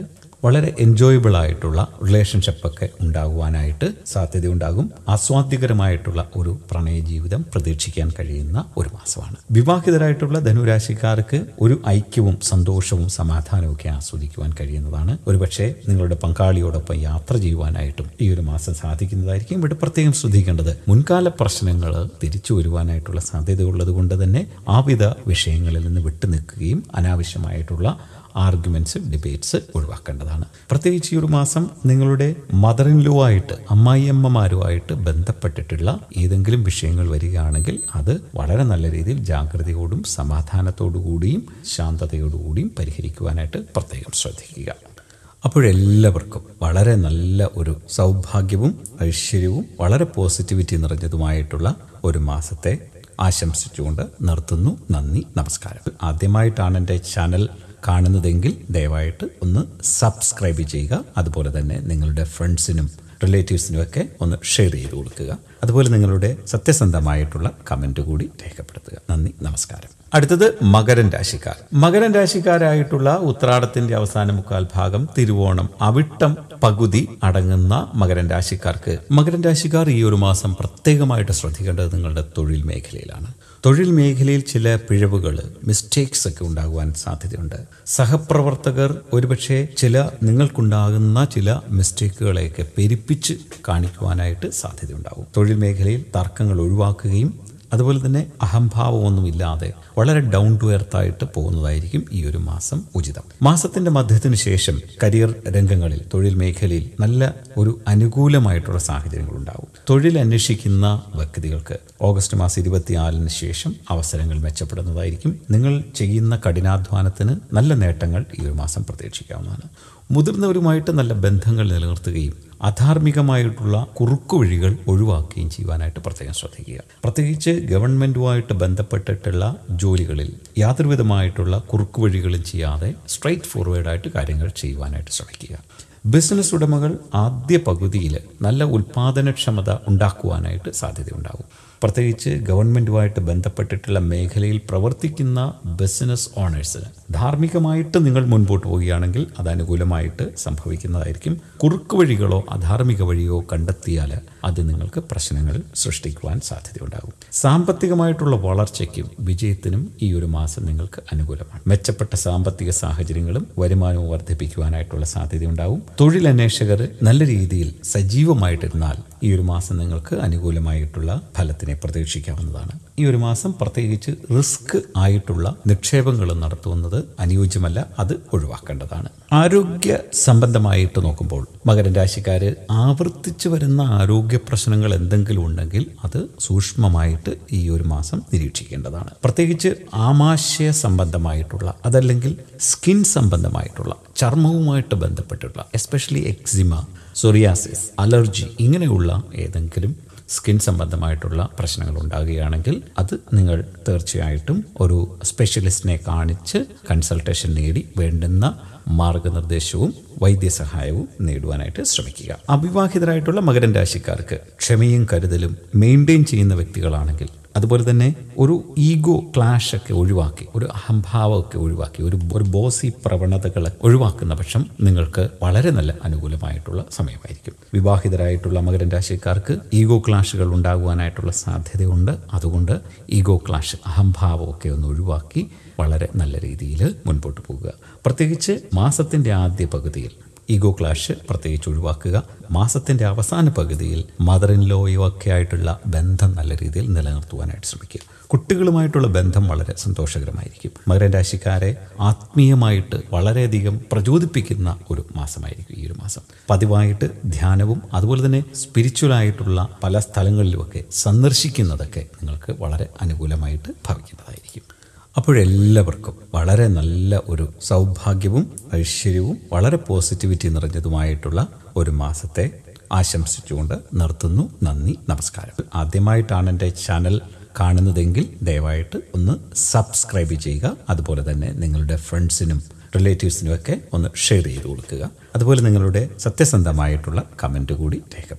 വളരെ എൻജോയബിൾ ആയിട്ടുള്ള റിലേഷൻഷിപ്പ് ഒക്കെ ഉണ്ടാകുവാനായിട്ട് സാധ്യതയുണ്ടാകും ആസ്വാദ്യകരമായിട്ടുള്ള ഒരു പ്രണയ ജീവിതം പ്രതീക്ഷിക്കാൻ കഴിയുന്ന ഒരു മാസമാണ് വിവാഹിതരായിട്ടുള്ള ധനുരാശിക്കാർക്ക് ഒരു ഐക്യവും സന്തോഷവും സമാധാനവും ഒക്കെ ആസ്വദിക്കുവാൻ കഴിയുന്നതാണ് ഒരുപക്ഷെ നിങ്ങളുടെ പങ്കാളിയോടൊപ്പം യാത്ര ചെയ്യുവാനായിട്ടും ഈ ഒരു മാസം സാധിക്കുന്നതായിരിക്കും ഇവിടെ പ്രത്യേകം ശ്രദ്ധിക്കേണ്ടത് മുൻകാല പ്രശ്നങ്ങൾ തിരിച്ചു വരുവാനായിട്ടുള്ള സാധ്യതയുള്ളത് കൊണ്ട് തന്നെ ആവിധ വിഷയങ്ങളിൽ നിന്ന് വിട്ടു നിൽക്കുകയും അനാവശ്യമായിട്ടുള്ള ആർഗ്യുമെന്റ്സ് ഡിബേറ്റ്സ് ഒഴിവാക്കേണ്ടതാണ് പ്രത്യേകിച്ച് ഈ ഒരു മാസം നിങ്ങളുടെ മദർ ഇൻ ലോ ആയിട്ട് അമ്മായിയമ്മമാരുമായിട്ട് ബന്ധപ്പെട്ടിട്ടുള്ള ഏതെങ്കിലും വിഷയങ്ങൾ വരികയാണെങ്കിൽ അത് വളരെ നല്ല രീതിയിൽ ജാഗ്രതയോടും സമാധാനത്തോടു കൂടിയും ശാന്തതയോടുകൂടിയും പരിഹരിക്കുവാനായിട്ട് പ്രത്യേകം ശ്രദ്ധിക്കുക അപ്പോഴെല്ലാവർക്കും വളരെ നല്ല ഒരു സൗഭാഗ്യവും ഐശ്വര്യവും വളരെ പോസിറ്റിവിറ്റി നിറഞ്ഞതുമായിട്ടുള്ള ഒരു മാസത്തെ ആശംസിച്ചുകൊണ്ട് നിർത്തുന്നു നന്ദി നമസ്കാരം ആദ്യമായിട്ടാണ് എൻ്റെ ചാനൽ കാണുന്നതെങ്കിൽ ദയവായിട്ട് ഒന്ന് സബ്സ്ക്രൈബ് ചെയ്യുക അതുപോലെ തന്നെ നിങ്ങളുടെ ഫ്രണ്ട്സിനും റിലേറ്റീവ്സിനും ഒക്കെ ഒന്ന് ഷെയർ ചെയ്ത് കൊടുക്കുക അതുപോലെ നിങ്ങളുടെ സത്യസന്ധമായിട്ടുള്ള കമൻറ്റ് കൂടി രേഖപ്പെടുത്തുക നന്ദി നമസ്കാരം അടുത്തത് മകരൻ രാശിക്കാർ മകരൻ രാശിക്കാരായിട്ടുള്ള ഉത്രാടത്തിന്റെ അവസാന മുക്കാൽ ഭാഗം തിരുവോണം അവിട്ടം പകുതി അടങ്ങുന്ന മകരൻ രാശിക്കാർക്ക് മകരൻ രാശിക്കാർ ഈ ഒരു മാസം പ്രത്യേകമായിട്ട് ശ്രദ്ധിക്കേണ്ടത് നിങ്ങളുടെ തൊഴിൽ മേഖലയിലാണ് തൊഴിൽ മേഖലയിൽ ചില പിഴവുകൾ മിസ്റ്റേക്സ് ഒക്കെ ഉണ്ടാകുവാൻ സാധ്യതയുണ്ട് സഹപ്രവർത്തകർ ഒരുപക്ഷെ ചില നിങ്ങൾക്കുണ്ടാകുന്ന ചില മിസ്റ്റേക്കുകളെയൊക്കെ പെരുപ്പിച്ച് കാണിക്കുവാനായിട്ട് സാധ്യതയുണ്ടാകും തൊഴിൽ മേഖലയിൽ തർക്കങ്ങൾ ഒഴിവാക്കുകയും അതുപോലെ തന്നെ അഹംഭാവമൊന്നുമില്ലാതെ വളരെ ഡൗൺ ടു എർത്ത് ആയിട്ട് പോകുന്നതായിരിക്കും ഈ ഒരു മാസം ഉചിതം മാസത്തിന്റെ മധ്യത്തിന് ശേഷം കരിയർ രംഗങ്ങളിൽ തൊഴിൽ മേഖലയിൽ നല്ല ഒരു അനുകൂലമായിട്ടുള്ള സാഹചര്യങ്ങൾ ഉണ്ടാവും തൊഴിൽ അന്വേഷിക്കുന്ന വ്യക്തികൾക്ക് ഓഗസ്റ്റ് മാസം ഇരുപത്തിനാലിന് ശേഷം അവസരങ്ങൾ മെച്ചപ്പെടുന്നതായിരിക്കും നിങ്ങൾ ചെയ്യുന്ന കഠിനാധ്വാനത്തിന് നല്ല നേട്ടങ്ങൾ ഈ ഒരു മാസം പ്രതീക്ഷിക്കാവുന്നതാണ് മുതിർന്നവരുമായിട്ട് നല്ല ബന്ധങ്ങൾ നിലനിർത്തുകയും അധാർമികമായിട്ടുള്ള കുറുക്കുവഴികൾ ഒഴിവാക്കുകയും ചെയ്യുവാനായിട്ട് പ്രത്യേകം ശ്രദ്ധിക്കുക പ്രത്യേകിച്ച് ഗവൺമെൻറ്റുമായിട്ട് ബന്ധപ്പെട്ടിട്ടുള്ള ജോലികളിൽ യാതൊരുവിധമായിട്ടുള്ള കുറുക്കുവഴികളും ചെയ്യാതെ സ്ട്രൈറ്റ് ഫോർവേഡായിട്ട് കാര്യങ്ങൾ ചെയ്യുവാനായിട്ട് ശ്രമിക്കുക ബിസിനസ് ഉടമകൾ ആദ്യ പകുതിയിൽ നല്ല ഉൽപാദനക്ഷമത ഉണ്ടാക്കുവാനായിട്ട് സാധ്യതയുണ്ടാകും പ്രത്യേകിച്ച് ഗവൺമെൻറ്റുമായിട്ട് ബന്ധപ്പെട്ടിട്ടുള്ള മേഖലയിൽ പ്രവർത്തിക്കുന്ന ബിസിനസ് ഓണേഴ്സിന് ധാർമ്മികമായിട്ട് നിങ്ങൾ മുൻപോട്ട് പോവുകയാണെങ്കിൽ അത് അനുകൂലമായിട്ട് സംഭവിക്കുന്നതായിരിക്കും കുറുക്ക് വഴികളോ അധാർമിക വഴിയോ കണ്ടെത്തിയാൽ അത് നിങ്ങൾക്ക് പ്രശ്നങ്ങൾ സൃഷ്ടിക്കുവാൻ സാധ്യതയുണ്ടാകും സാമ്പത്തികമായിട്ടുള്ള വളർച്ചയ്ക്കും വിജയത്തിനും ഈ ഒരു മാസം നിങ്ങൾക്ക് അനുകൂലമാണ് മെച്ചപ്പെട്ട സാമ്പത്തിക സാഹചര്യങ്ങളും വരുമാനവും വർദ്ധിപ്പിക്കുവാനായിട്ടുള്ള സാധ്യതയുണ്ടാവും തൊഴിലന്വേഷകർ നല്ല രീതിയിൽ സജീവമായിട്ടിരുന്നാൽ ഈ ഒരു മാസം നിങ്ങൾക്ക് അനുകൂലമായിട്ടുള്ള ഫലത്തിനെ പ്രതീക്ഷിക്കാവുന്നതാണ് ഈ ഒരു മാസം പ്രത്യേകിച്ച് റിസ്ക് ആയിട്ടുള്ള നിക്ഷേപങ്ങൾ നടത്തുന്നത് അനുയോജ്യമല്ല അത് ഒഴിവാക്കേണ്ടതാണ് ആരോഗ്യ സംബന്ധമായിട്ട് നോക്കുമ്പോൾ മകരൻ രാശിക്കാർ ആവർത്തിച്ചു വരുന്ന ആരോഗ്യ പ്രശ്നങ്ങൾ എന്തെങ്കിലും ഉണ്ടെങ്കിൽ അത് സൂക്ഷ്മമായിട്ട് ഈ ഒരു മാസം നിരീക്ഷിക്കേണ്ടതാണ് പ്രത്യേകിച്ച് ആമാശയ സംബന്ധമായിട്ടുള്ള അതല്ലെങ്കിൽ സ്കിൻ സംബന്ധമായിട്ടുള്ള ചർമ്മവുമായിട്ട് ബന്ധപ്പെട്ടുള്ള എസ്പെഷ്യലി എക്സിമ സൊറിയാസിസ് അലർജി ഇങ്ങനെയുള്ള ഏതെങ്കിലും സ്കിൻ സംബന്ധമായിട്ടുള്ള പ്രശ്നങ്ങൾ ഉണ്ടാകുകയാണെങ്കിൽ അത് നിങ്ങൾ തീർച്ചയായിട്ടും ഒരു സ്പെഷ്യലിസ്റ്റിനെ കാണിച്ച് കൺസൾട്ടേഷൻ നേടി വേണ്ടുന്ന മാർഗനിർദ്ദേശവും വൈദ്യസഹായവും നേടുവാനായിട്ട് ശ്രമിക്കുക അവിവാഹിതരായിട്ടുള്ള മകരൻ രാശിക്കാർക്ക് ക്ഷമയും കരുതലും മെയിൻറ്റെയിൻ ചെയ്യുന്ന വ്യക്തികളാണെങ്കിൽ അതുപോലെ തന്നെ ഒരു ഈഗോ ക്ലാഷ് ഒക്കെ ഒഴിവാക്കി ഒരു അഹംഭാവമൊക്കെ ഒഴിവാക്കി ഒരു ഒരു ബോസി പ്രവണതകൾ ഒഴിവാക്കുന്ന പക്ഷം നിങ്ങൾക്ക് വളരെ നല്ല അനുകൂലമായിട്ടുള്ള സമയമായിരിക്കും വിവാഹിതരായിട്ടുള്ള മകരൻ രാശിക്കാർക്ക് ഈഗോ ക്ലാഷുകൾ ഉണ്ടാകുവാനായിട്ടുള്ള സാധ്യതയുണ്ട് അതുകൊണ്ട് ഈഗോ ക്ലാഷ് അഹംഭാവമൊക്കെ ഒന്ന് ഒഴിവാക്കി വളരെ നല്ല രീതിയിൽ മുൻപോട്ട് പോകുക പ്രത്യേകിച്ച് മാസത്തിൻ്റെ ആദ്യ പകുതിയിൽ ഈഗോ ക്ലാഷ് പ്രത്യേകിച്ച് ഒഴിവാക്കുക മാസത്തിൻ്റെ അവസാന പകുതിയിൽ മദർ ഇൻ ലോയോ ഒക്കെ ആയിട്ടുള്ള ബന്ധം നല്ല രീതിയിൽ നിലനിർത്തുവാനായിട്ട് ശ്രമിക്കുക കുട്ടികളുമായിട്ടുള്ള ബന്ധം വളരെ സന്തോഷകരമായിരിക്കും മകരൻ രാശിക്കാരെ ആത്മീയമായിട്ട് വളരെയധികം പ്രചോദിപ്പിക്കുന്ന ഒരു മാസമായിരിക്കും ഈ ഒരു മാസം പതിവായിട്ട് ധ്യാനവും അതുപോലെ തന്നെ സ്പിരിച്വലായിട്ടുള്ള പല സ്ഥലങ്ങളിലുമൊക്കെ സന്ദർശിക്കുന്നതൊക്കെ നിങ്ങൾക്ക് വളരെ അനുകൂലമായിട്ട് ഭവിക്കുന്നതായിരിക്കും അപ്പോഴെല്ലാവർക്കും വളരെ നല്ല ഒരു സൗഭാഗ്യവും ഐശ്വര്യവും വളരെ പോസിറ്റിവിറ്റി നിറഞ്ഞതുമായിട്ടുള്ള ഒരു മാസത്തെ ആശംസിച്ചുകൊണ്ട് നിർത്തുന്നു നന്ദി നമസ്കാരം ആദ്യമായിട്ടാണ് എൻ്റെ ചാനൽ കാണുന്നതെങ്കിൽ ദയവായിട്ട് ഒന്ന് സബ്സ്ക്രൈബ് ചെയ്യുക അതുപോലെ തന്നെ നിങ്ങളുടെ ഫ്രണ്ട്സിനും റിലേറ്റീവ്സിനും ഒക്കെ ഒന്ന് ഷെയർ ചെയ്ത് കൊടുക്കുക അതുപോലെ നിങ്ങളുടെ സത്യസന്ധമായിട്ടുള്ള കമൻറ്റ് കൂടി രേഖപ്പെടുത്തുക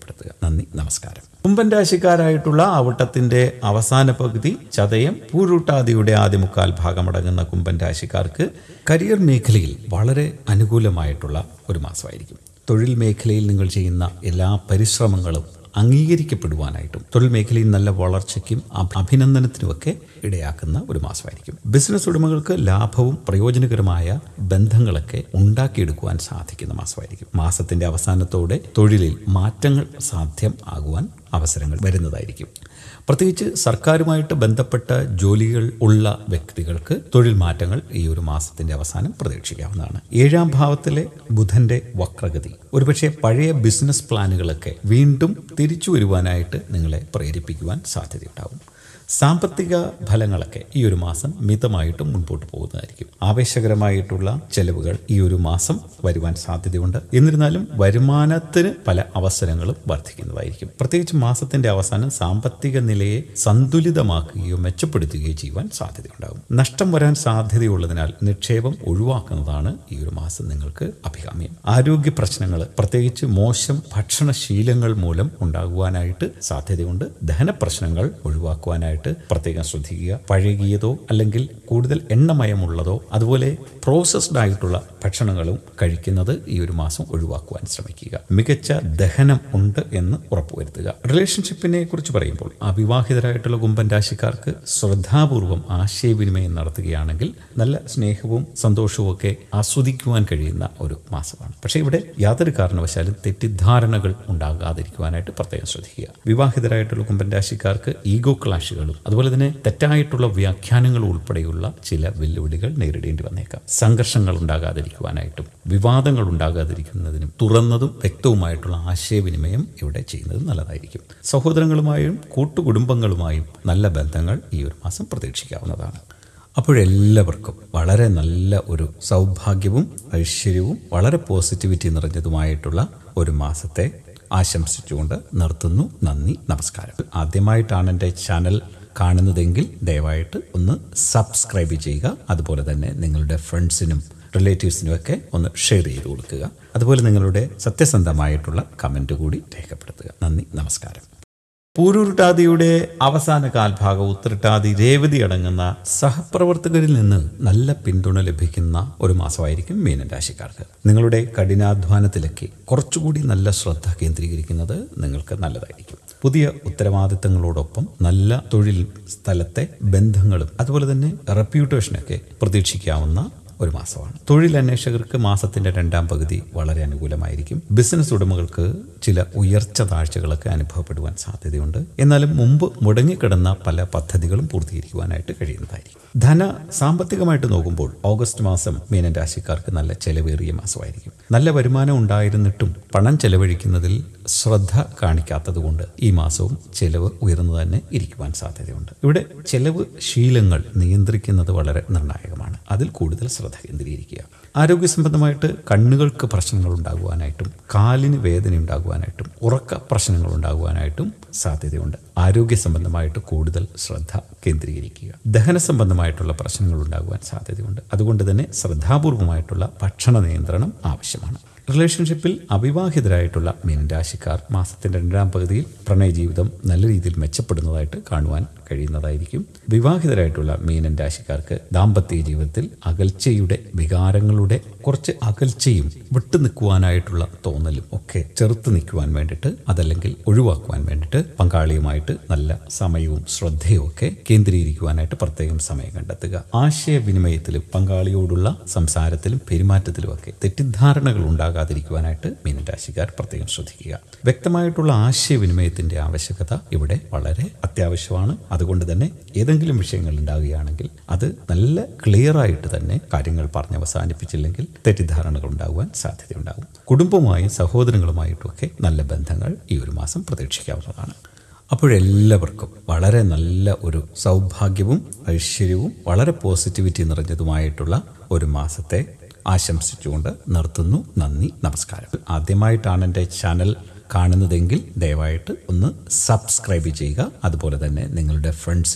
നന്ദി നമസ്കാരം കുംഭൻ രാശിക്കാരായിട്ടുള്ള അവിട്ടത്തിന്റെ അവസാന പകുതി ചതയം പൂരൂട്ടാദിയുടെ ആദ്യ മുക്കാൽ ഭാഗമടങ്ങുന്ന കുംഭൻ രാശിക്കാർക്ക് കരിയർ മേഖലയിൽ വളരെ അനുകൂലമായിട്ടുള്ള ഒരു മാസമായിരിക്കും തൊഴിൽ മേഖലയിൽ നിങ്ങൾ ചെയ്യുന്ന എല്ലാ പരിശ്രമങ്ങളും അംഗീകരിക്കപ്പെടുവാനായിട്ടും തൊഴിൽ മേഖലയിൽ നല്ല വളർച്ചയ്ക്കും അഭ- അഭിനന്ദനത്തിനുമൊക്കെ ഇടയാക്കുന്ന ഒരു മാസമായിരിക്കും ബിസിനസ് ഉടമകൾക്ക് ലാഭവും പ്രയോജനകരമായ ബന്ധങ്ങളൊക്കെ ഉണ്ടാക്കിയെടുക്കുവാൻ സാധിക്കുന്ന മാസമായിരിക്കും മാസത്തിന്റെ അവസാനത്തോടെ തൊഴിലിൽ മാറ്റങ്ങൾ സാധ്യം ആകുവാൻ അവസരങ്ങൾ വരുന്നതായിരിക്കും പ്രത്യേകിച്ച് സർക്കാരുമായിട്ട് ബന്ധപ്പെട്ട ജോലികൾ ഉള്ള വ്യക്തികൾക്ക് തൊഴിൽ മാറ്റങ്ങൾ ഈ ഒരു മാസത്തിന്റെ അവസാനം പ്രതീക്ഷിക്കാവുന്നതാണ് ഏഴാം ഭാവത്തിലെ ബുധന്റെ വക്രഗതി ഒരുപക്ഷെ പഴയ ബിസിനസ് പ്ലാനുകളൊക്കെ വീണ്ടും തിരിച്ചു വരുവാനായിട്ട് നിങ്ങളെ പ്രേരിപ്പിക്കുവാൻ സാധ്യതയുണ്ടാവും സാമ്പത്തിക ഫലങ്ങളൊക്കെ ഈ ഒരു മാസം മിതമായിട്ട് മുൻപോട്ട് പോകുന്നതായിരിക്കും ആവേശകരമായിട്ടുള്ള ചെലവുകൾ ഈ ഒരു മാസം വരുവാൻ സാധ്യതയുണ്ട് എന്നിരുന്നാലും വരുമാനത്തിന് പല അവസരങ്ങളും വർദ്ധിക്കുന്നതായിരിക്കും പ്രത്യേകിച്ച് മാസത്തിന്റെ അവസാനം സാമ്പത്തിക നിലയെ സന്തുലിതമാക്കുകയോ മെച്ചപ്പെടുത്തുകയോ ചെയ്യുവാൻ സാധ്യതയുണ്ടാകും നഷ്ടം വരാൻ സാധ്യതയുള്ളതിനാൽ നിക്ഷേപം ഒഴിവാക്കുന്നതാണ് ഈ ഒരു മാസം നിങ്ങൾക്ക് അഭികാമ്യം ആരോഗ്യ പ്രശ്നങ്ങൾ പ്രത്യേകിച്ച് മോശം ഭക്ഷണശീലങ്ങൾ മൂലം ഉണ്ടാകുവാനായിട്ട് സാധ്യതയുണ്ട് ദഹനപ്രശ്നങ്ങൾ ഒഴിവാക്കുവാനായിട്ട് പ്രത്യേകം ശ്രദ്ധിക്കുക പഴകിയതോ അല്ലെങ്കിൽ കൂടുതൽ എണ്ണമയമുള്ളതോ അതുപോലെ പ്രോസസ്ഡ് ആയിട്ടുള്ള ഭക്ഷണങ്ങളും കഴിക്കുന്നത് ഈ ഒരു മാസം ഒഴിവാക്കുവാൻ ശ്രമിക്കുക മികച്ച ദഹനം ഉണ്ട് എന്ന് ഉറപ്പുവരുത്തുക റിലേഷൻഷിപ്പിനെ കുറിച്ച് പറയുമ്പോൾ അവിവാഹിതരായിട്ടുള്ള കുംഭൻ രാശിക്കാർക്ക് ശ്രദ്ധാപൂർവം ആശയവിനിമയം നടത്തുകയാണെങ്കിൽ നല്ല സ്നേഹവും സന്തോഷവും ഒക്കെ ആസ്വദിക്കുവാൻ കഴിയുന്ന ഒരു മാസമാണ് പക്ഷേ ഇവിടെ യാതൊരു കാരണവശാലും തെറ്റിദ്ധാരണകൾ ഉണ്ടാകാതിരിക്കുവാനായിട്ട് പ്രത്യേകം ശ്രദ്ധിക്കുക വിവാഹിതരായിട്ടുള്ള കുംഭൻ രാശിക്കാർക്ക് ഈഗോ ക്ലാഷുകളും അതുപോലെ തന്നെ തെറ്റായിട്ടുള്ള വ്യാഖ്യാനങ്ങളും ഉൾപ്പെടെയുള്ള ചില വെല്ലുവിളികൾ നേരിടേണ്ടി വന്നേക്കാം സംഘർഷങ്ങൾ ഉണ്ടാകാതിരിക്കുവാനായിട്ടും വിവാദങ്ങൾ ഉണ്ടാകാതിരിക്കുന്നതിനും തുറന്നതും വ്യക്തവുമായിട്ടുള്ള ആശയവിനിമയം ഇവിടെ ചെയ്യുന്നത് നല്ലതായിരിക്കും സഹോദരങ്ങളുമായും കൂട്ടുകുടുംബങ്ങളുമായും നല്ല ബന്ധങ്ങൾ ഈ ഒരു മാസം പ്രതീക്ഷിക്കാവുന്നതാണ് അപ്പോഴെല്ലാവർക്കും വളരെ നല്ല ഒരു സൗഭാഗ്യവും ഐശ്വര്യവും വളരെ പോസിറ്റിവിറ്റി നിറഞ്ഞതുമായിട്ടുള്ള ഒരു മാസത്തെ ആശംസിച്ചുകൊണ്ട് നിർത്തുന്നു നന്ദി നമസ്കാരം ആദ്യമായിട്ടാണ് എൻ്റെ ചാനൽ കാണുന്നതെങ്കിൽ ദയവായിട്ട് ഒന്ന് സബ്സ്ക്രൈബ് ചെയ്യുക അതുപോലെ തന്നെ നിങ്ങളുടെ ഫ്രണ്ട്സിനും റിലേറ്റീവ്സിനും ഒക്കെ ഒന്ന് ഷെയർ ചെയ്ത് കൊടുക്കുക അതുപോലെ നിങ്ങളുടെ സത്യസന്ധമായിട്ടുള്ള കമൻറ്റ് കൂടി രേഖപ്പെടുത്തുക നന്ദി നമസ്കാരം പൂരുരുട്ടാതിയുടെ അവസാന കാൽഭാഗം ഉത്തരട്ടാതി രേവതി അടങ്ങുന്ന സഹപ്രവർത്തകരിൽ നിന്ന് നല്ല പിന്തുണ ലഭിക്കുന്ന ഒരു മാസമായിരിക്കും മീനൻ രാശിക്കാർക്ക് നിങ്ങളുടെ കഠിനാധ്വാനത്തിലൊക്കെ കുറച്ചുകൂടി നല്ല ശ്രദ്ധ കേന്ദ്രീകരിക്കുന്നത് നിങ്ങൾക്ക് നല്ലതായിരിക്കും പുതിയ ഉത്തരവാദിത്തങ്ങളോടൊപ്പം നല്ല തൊഴിൽ സ്ഥലത്തെ ബന്ധങ്ങളും അതുപോലെ തന്നെ റെപ്യൂട്ടേഷനൊക്കെ പ്രതീക്ഷിക്കാവുന്ന ഒരു മാസമാണ് തൊഴിൽ അന്വേഷകർക്ക് മാസത്തിന്റെ രണ്ടാം പകുതി വളരെ അനുകൂലമായിരിക്കും ബിസിനസ് ഉടമകൾക്ക് ചില ഉയർച്ച താഴ്ചകളൊക്കെ അനുഭവപ്പെടുവാൻ സാധ്യതയുണ്ട് എന്നാലും മുമ്പ് മുടങ്ങിക്കിടന്ന പല പദ്ധതികളും പൂർത്തീകരിക്കുവാനായിട്ട് കഴിയുന്നതായിരിക്കും ധന സാമ്പത്തികമായിട്ട് നോക്കുമ്പോൾ ഓഗസ്റ്റ് മാസം മീനൻ രാശിക്കാർക്ക് നല്ല ചെലവേറിയ മാസമായിരിക്കും നല്ല വരുമാനം ഉണ്ടായിരുന്നിട്ടും പണം ചെലവഴിക്കുന്നതിൽ ശ്രദ്ധ കാണിക്കാത്തതുകൊണ്ട് ഈ മാസവും ചെലവ് ഉയർന്നു തന്നെ ഇരിക്കുവാൻ സാധ്യതയുണ്ട് ഇവിടെ ചെലവ് ശീലങ്ങൾ നിയന്ത്രിക്കുന്നത് വളരെ നിർണായകമാണ് അതിൽ കൂടുതൽ ശ്രദ്ധ കേന്ദ്രീകരിക്കുക ആരോഗ്യ സംബന്ധമായിട്ട് കണ്ണുകൾക്ക് പ്രശ്നങ്ങൾ ഉണ്ടാകുവാനായിട്ടും കാലിന് വേദന ഉണ്ടാകുവാനായിട്ടും ഉറക്ക പ്രശ്നങ്ങൾ ഉണ്ടാകുവാനായിട്ടും സാധ്യതയുണ്ട് ആരോഗ്യ സംബന്ധമായിട്ട് കൂടുതൽ ശ്രദ്ധ കേന്ദ്രീകരിക്കുക ദഹന സംബന്ധമായിട്ടുള്ള പ്രശ്നങ്ങൾ ഉണ്ടാകുവാൻ സാധ്യതയുണ്ട് അതുകൊണ്ട് തന്നെ ശ്രദ്ധാപൂർവമായിട്ടുള്ള ഭക്ഷണ നിയന്ത്രണം ആവശ്യമാണ് റിലേഷൻഷിപ്പിൽ അവിവാഹിതരായിട്ടുള്ള മീനൻ രാശിക്കാർ മാസത്തിന്റെ രണ്ടാം പകുതിയിൽ പ്രണയ ജീവിതം നല്ല രീതിയിൽ മെച്ചപ്പെടുന്നതായിട്ട് കാണുവാൻ കഴിയുന്നതായിരിക്കും വിവാഹിതരായിട്ടുള്ള മീനൻ രാശിക്കാർക്ക് ദാമ്പത്യ ജീവിതത്തിൽ അകൽച്ചയുടെ വികാരങ്ങളുടെ കുറച്ച് അകൽച്ചയും വിട്ടു നിൽക്കുവാനായിട്ടുള്ള തോന്നലും ഒക്കെ ചെറുത്ത് നിൽക്കുവാൻ വേണ്ടിയിട്ട് അതല്ലെങ്കിൽ ഒഴിവാക്കുവാൻ വേണ്ടിയിട്ട് പങ്കാളിയുമായിട്ട് നല്ല സമയവും ശ്രദ്ധയും ഒക്കെ കേന്ദ്രീകരിക്കുവാനായിട്ട് പ്രത്യേകം സമയം കണ്ടെത്തുക ആശയവിനിമയത്തിലും പങ്കാളിയോടുള്ള സംസാരത്തിലും പെരുമാറ്റത്തിലും ഒക്കെ തെറ്റിദ്ധാരണകൾ ഉണ്ടാകാതിരിക്കുവാനായിട്ട് മീനൻ രാശിക്കാർ പ്രത്യേകം ശ്രദ്ധിക്കുക വ്യക്തമായിട്ടുള്ള ആശയവിനിമയത്തിന്റെ ആവശ്യകത ഇവിടെ വളരെ അത്യാവശ്യമാണ് അതുകൊണ്ട് തന്നെ ഏതെങ്കിലും വിഷയങ്ങൾ ഉണ്ടാകുകയാണെങ്കിൽ അത് നല്ല ക്ലിയർ ആയിട്ട് തന്നെ കാര്യങ്ങൾ പറഞ്ഞ് അവസാനിപ്പിച്ചില്ലെങ്കിൽ തെറ്റിദ്ധാരണകൾ ഉണ്ടാകുവാൻ സാധ്യതയുണ്ടാകും കുടുംബവുമായും സഹോദരങ്ങളുമായിട്ടുമൊക്കെ നല്ല ബന്ധങ്ങൾ ഈ ഒരു മാസം പ്രതീക്ഷിക്കാവുന്നതാണ് അപ്പോഴെല്ലാവർക്കും വളരെ നല്ല ഒരു സൗഭാഗ്യവും ഐശ്വര്യവും വളരെ പോസിറ്റിവിറ്റി നിറഞ്ഞതുമായിട്ടുള്ള ഒരു മാസത്തെ ആശംസിച്ചുകൊണ്ട് നിർത്തുന്നു നന്ദി നമസ്കാരം ആദ്യമായിട്ടാണ് എൻ്റെ ചാനൽ കാണുന്നതെങ്കിൽ ദയവായിട്ട് ഒന്ന് സബ്സ്ക്രൈബ് ചെയ്യുക അതുപോലെ തന്നെ നിങ്ങളുടെ ഫ്രണ്ട്സിനും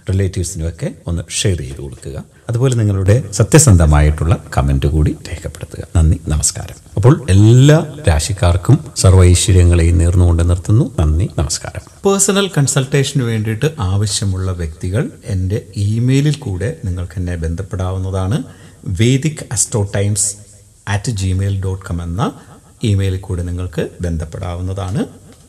റിലേറ്റീവ്സിനും ഒക്കെ ഒന്ന് ഷെയർ ചെയ്ത് കൊടുക്കുക അതുപോലെ നിങ്ങളുടെ സത്യസന്ധമായിട്ടുള്ള കമന്റ് കൂടി രേഖപ്പെടുത്തുക നന്ദി നമസ്കാരം അപ്പോൾ എല്ലാ രാശിക്കാർക്കും സർവൈശ്വര്യങ്ങളെയും നേർന്നുകൊണ്ട് നിർത്തുന്നു നന്ദി നമസ്കാരം പേഴ്സണൽ കൺസൾട്ടേഷന് വേണ്ടിയിട്ട് ആവശ്യമുള്ള വ്യക്തികൾ എൻ്റെ ഇമെയിലിൽ കൂടെ നിങ്ങൾക്ക് എന്നെ ബന്ധപ്പെടാവുന്നതാണ് Vedic astro times at Gmail dot com എന്ന ഇമെയിലിൽ കൂടെ നിങ്ങൾക്ക് ബന്ധപ്പെടാവുന്നതാണ്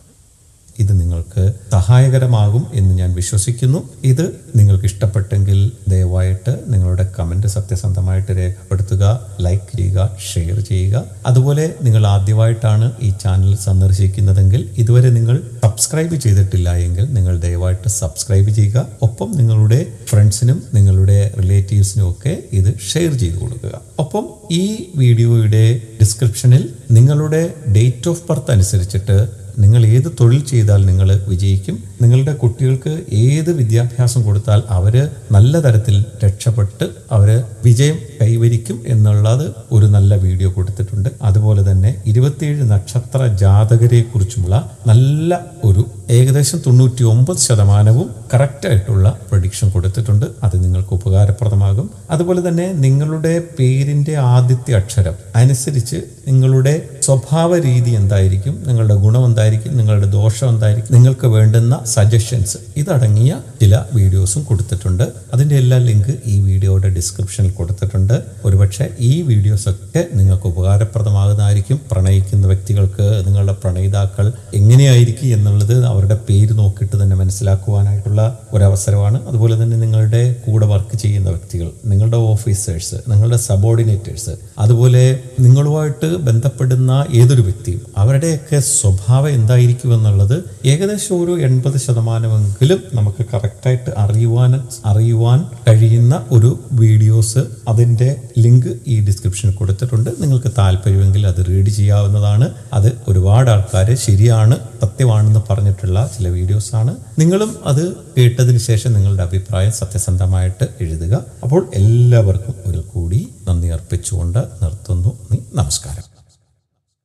ഇത് നിങ്ങൾക്ക് സഹായകരമാകും എന്ന് ഞാൻ വിശ്വസിക്കുന്നു ഇത് നിങ്ങൾക്ക് ഇഷ്ടപ്പെട്ടെങ്കിൽ ദയവായിട്ട് നിങ്ങളുടെ കമൻറ്റ് സത്യസന്ധമായിട്ട് രേഖപ്പെടുത്തുക ലൈക്ക് ചെയ്യുക ഷെയർ ചെയ്യുക അതുപോലെ നിങ്ങൾ ആദ്യമായിട്ടാണ് ഈ ചാനൽ സന്ദർശിക്കുന്നതെങ്കിൽ ഇതുവരെ നിങ്ങൾ സബ്സ്ക്രൈബ് ചെയ്തിട്ടില്ല എങ്കിൽ നിങ്ങൾ ദയവായിട്ട് സബ്സ്ക്രൈബ് ചെയ്യുക ഒപ്പം നിങ്ങളുടെ ഫ്രണ്ട്സിനും നിങ്ങളുടെ റിലേറ്റീവ്സിനും ഒക്കെ ഇത് ഷെയർ ചെയ്ത് കൊടുക്കുക ഒപ്പം ഈ വീഡിയോയുടെ ഡിസ്ക്രിപ്ഷനിൽ നിങ്ങളുടെ ഡേറ്റ് ഓഫ് ബർത്ത് അനുസരിച്ചിട്ട് നിങ്ങൾ ഏത് തൊഴിൽ ചെയ്താൽ നിങ്ങൾ വിജയിക്കും നിങ്ങളുടെ കുട്ടികൾക്ക് ഏത് വിദ്യാഭ്യാസം കൊടുത്താൽ അവർ നല്ല തരത്തിൽ രക്ഷപ്പെട്ട് അവർ വിജയം കൈവരിക്കും എന്നുള്ളത് ഒരു നല്ല വീഡിയോ കൊടുത്തിട്ടുണ്ട് അതുപോലെ തന്നെ ഇരുപത്തിയേഴ് നക്ഷത്ര ജാതകരെ കുറിച്ചുമുള്ള നല്ല ഒരു ഏകദേശം തൊണ്ണൂറ്റി ഒമ്പത് ശതമാനവും കറക്റ്റായിട്ടുള്ള പ്രഡിക്ഷൻ കൊടുത്തിട്ടുണ്ട് അത് നിങ്ങൾക്ക് ഉപകാരപ്രദമാകും അതുപോലെ തന്നെ നിങ്ങളുടെ പേരിൻ്റെ ആദ്യത്തെ അക്ഷരം അനുസരിച്ച് നിങ്ങളുടെ സ്വഭാവ രീതി എന്തായിരിക്കും നിങ്ങളുടെ ഗുണം എന്തായിരിക്കും നിങ്ങളുടെ ദോഷം എന്തായിരിക്കും നിങ്ങൾക്ക് വേണ്ടുന്ന സജഷൻസ് ഇതടങ്ങിയ ചില വീഡിയോസും കൊടുത്തിട്ടുണ്ട് അതിൻ്റെ എല്ലാ ലിങ്ക് ഈ വീഡിയോയുടെ ഡിസ്ക്രിപ്ഷനിൽ കൊടുത്തിട്ടുണ്ട് ഒരുപക്ഷെ ഈ വീഡിയോസ് ഒക്കെ നിങ്ങൾക്ക് ഉപകാരപ്രദമാകുന്നതായിരിക്കും പ്രണയിക്കുന്ന വ്യക്തികൾക്ക് നിങ്ങളുടെ പ്രണയിതാക്കൾ എങ്ങനെയായിരിക്കും എന്നുള്ളത് അവരുടെ പേര് നോക്കിയിട്ട് തന്നെ മനസ്സിലാക്കുവാനായിട്ടുള്ള ഒരവസരമാണ് അതുപോലെ തന്നെ നിങ്ങളുടെ കൂടെ വർക്ക് ചെയ്യുന്ന വ്യക്തികൾ നിങ്ങളുടെ ഓഫീസേഴ്സ് നിങ്ങളുടെ സബോർഡിനേറ്റേഴ്സ് അതുപോലെ നിങ്ങളുമായിട്ട് ബന്ധപ്പെടുന്ന ഏതൊരു വ്യക്തിയും അവരുടെയൊക്കെ സ്വഭാവം എന്തായിരിക്കും എന്നുള്ളത് ഏകദേശം ഒരു എൺപത് ശതമാനമെങ്കിലും നമുക്ക് കറക്റ്റായിട്ട് അറിയുവാൻ അറിയുവാൻ കഴിയുന്ന ഒരു വീഡിയോസ് അതിൻ്റെ ലിങ്ക് ഈ ഡിസ്ക്രിപ്ഷനിൽ കൊടുത്തിട്ടുണ്ട് നിങ്ങൾക്ക് താല്പര്യമെങ്കിൽ അത് റീഡ് ചെയ്യാവുന്നതാണ് അത് ഒരുപാട് ആൾക്കാർ ശരിയാണ് സത്യമാണെന്ന് പറഞ്ഞിട്ടുള്ള ചില വീഡിയോസാണ് നിങ്ങളും അത് കേട്ടതിന് ശേഷം നിങ്ങളുടെ അഭിപ്രായം സത്യസന്ധമായിട്ട് എഴുതുക അപ്പോൾ എല്ലാവർക്കും ഒരു കൂടി നന്ദി അർപ്പിച്ചുകൊണ്ട് നിർത്തുന്നു നന്ദി നമസ്കാരം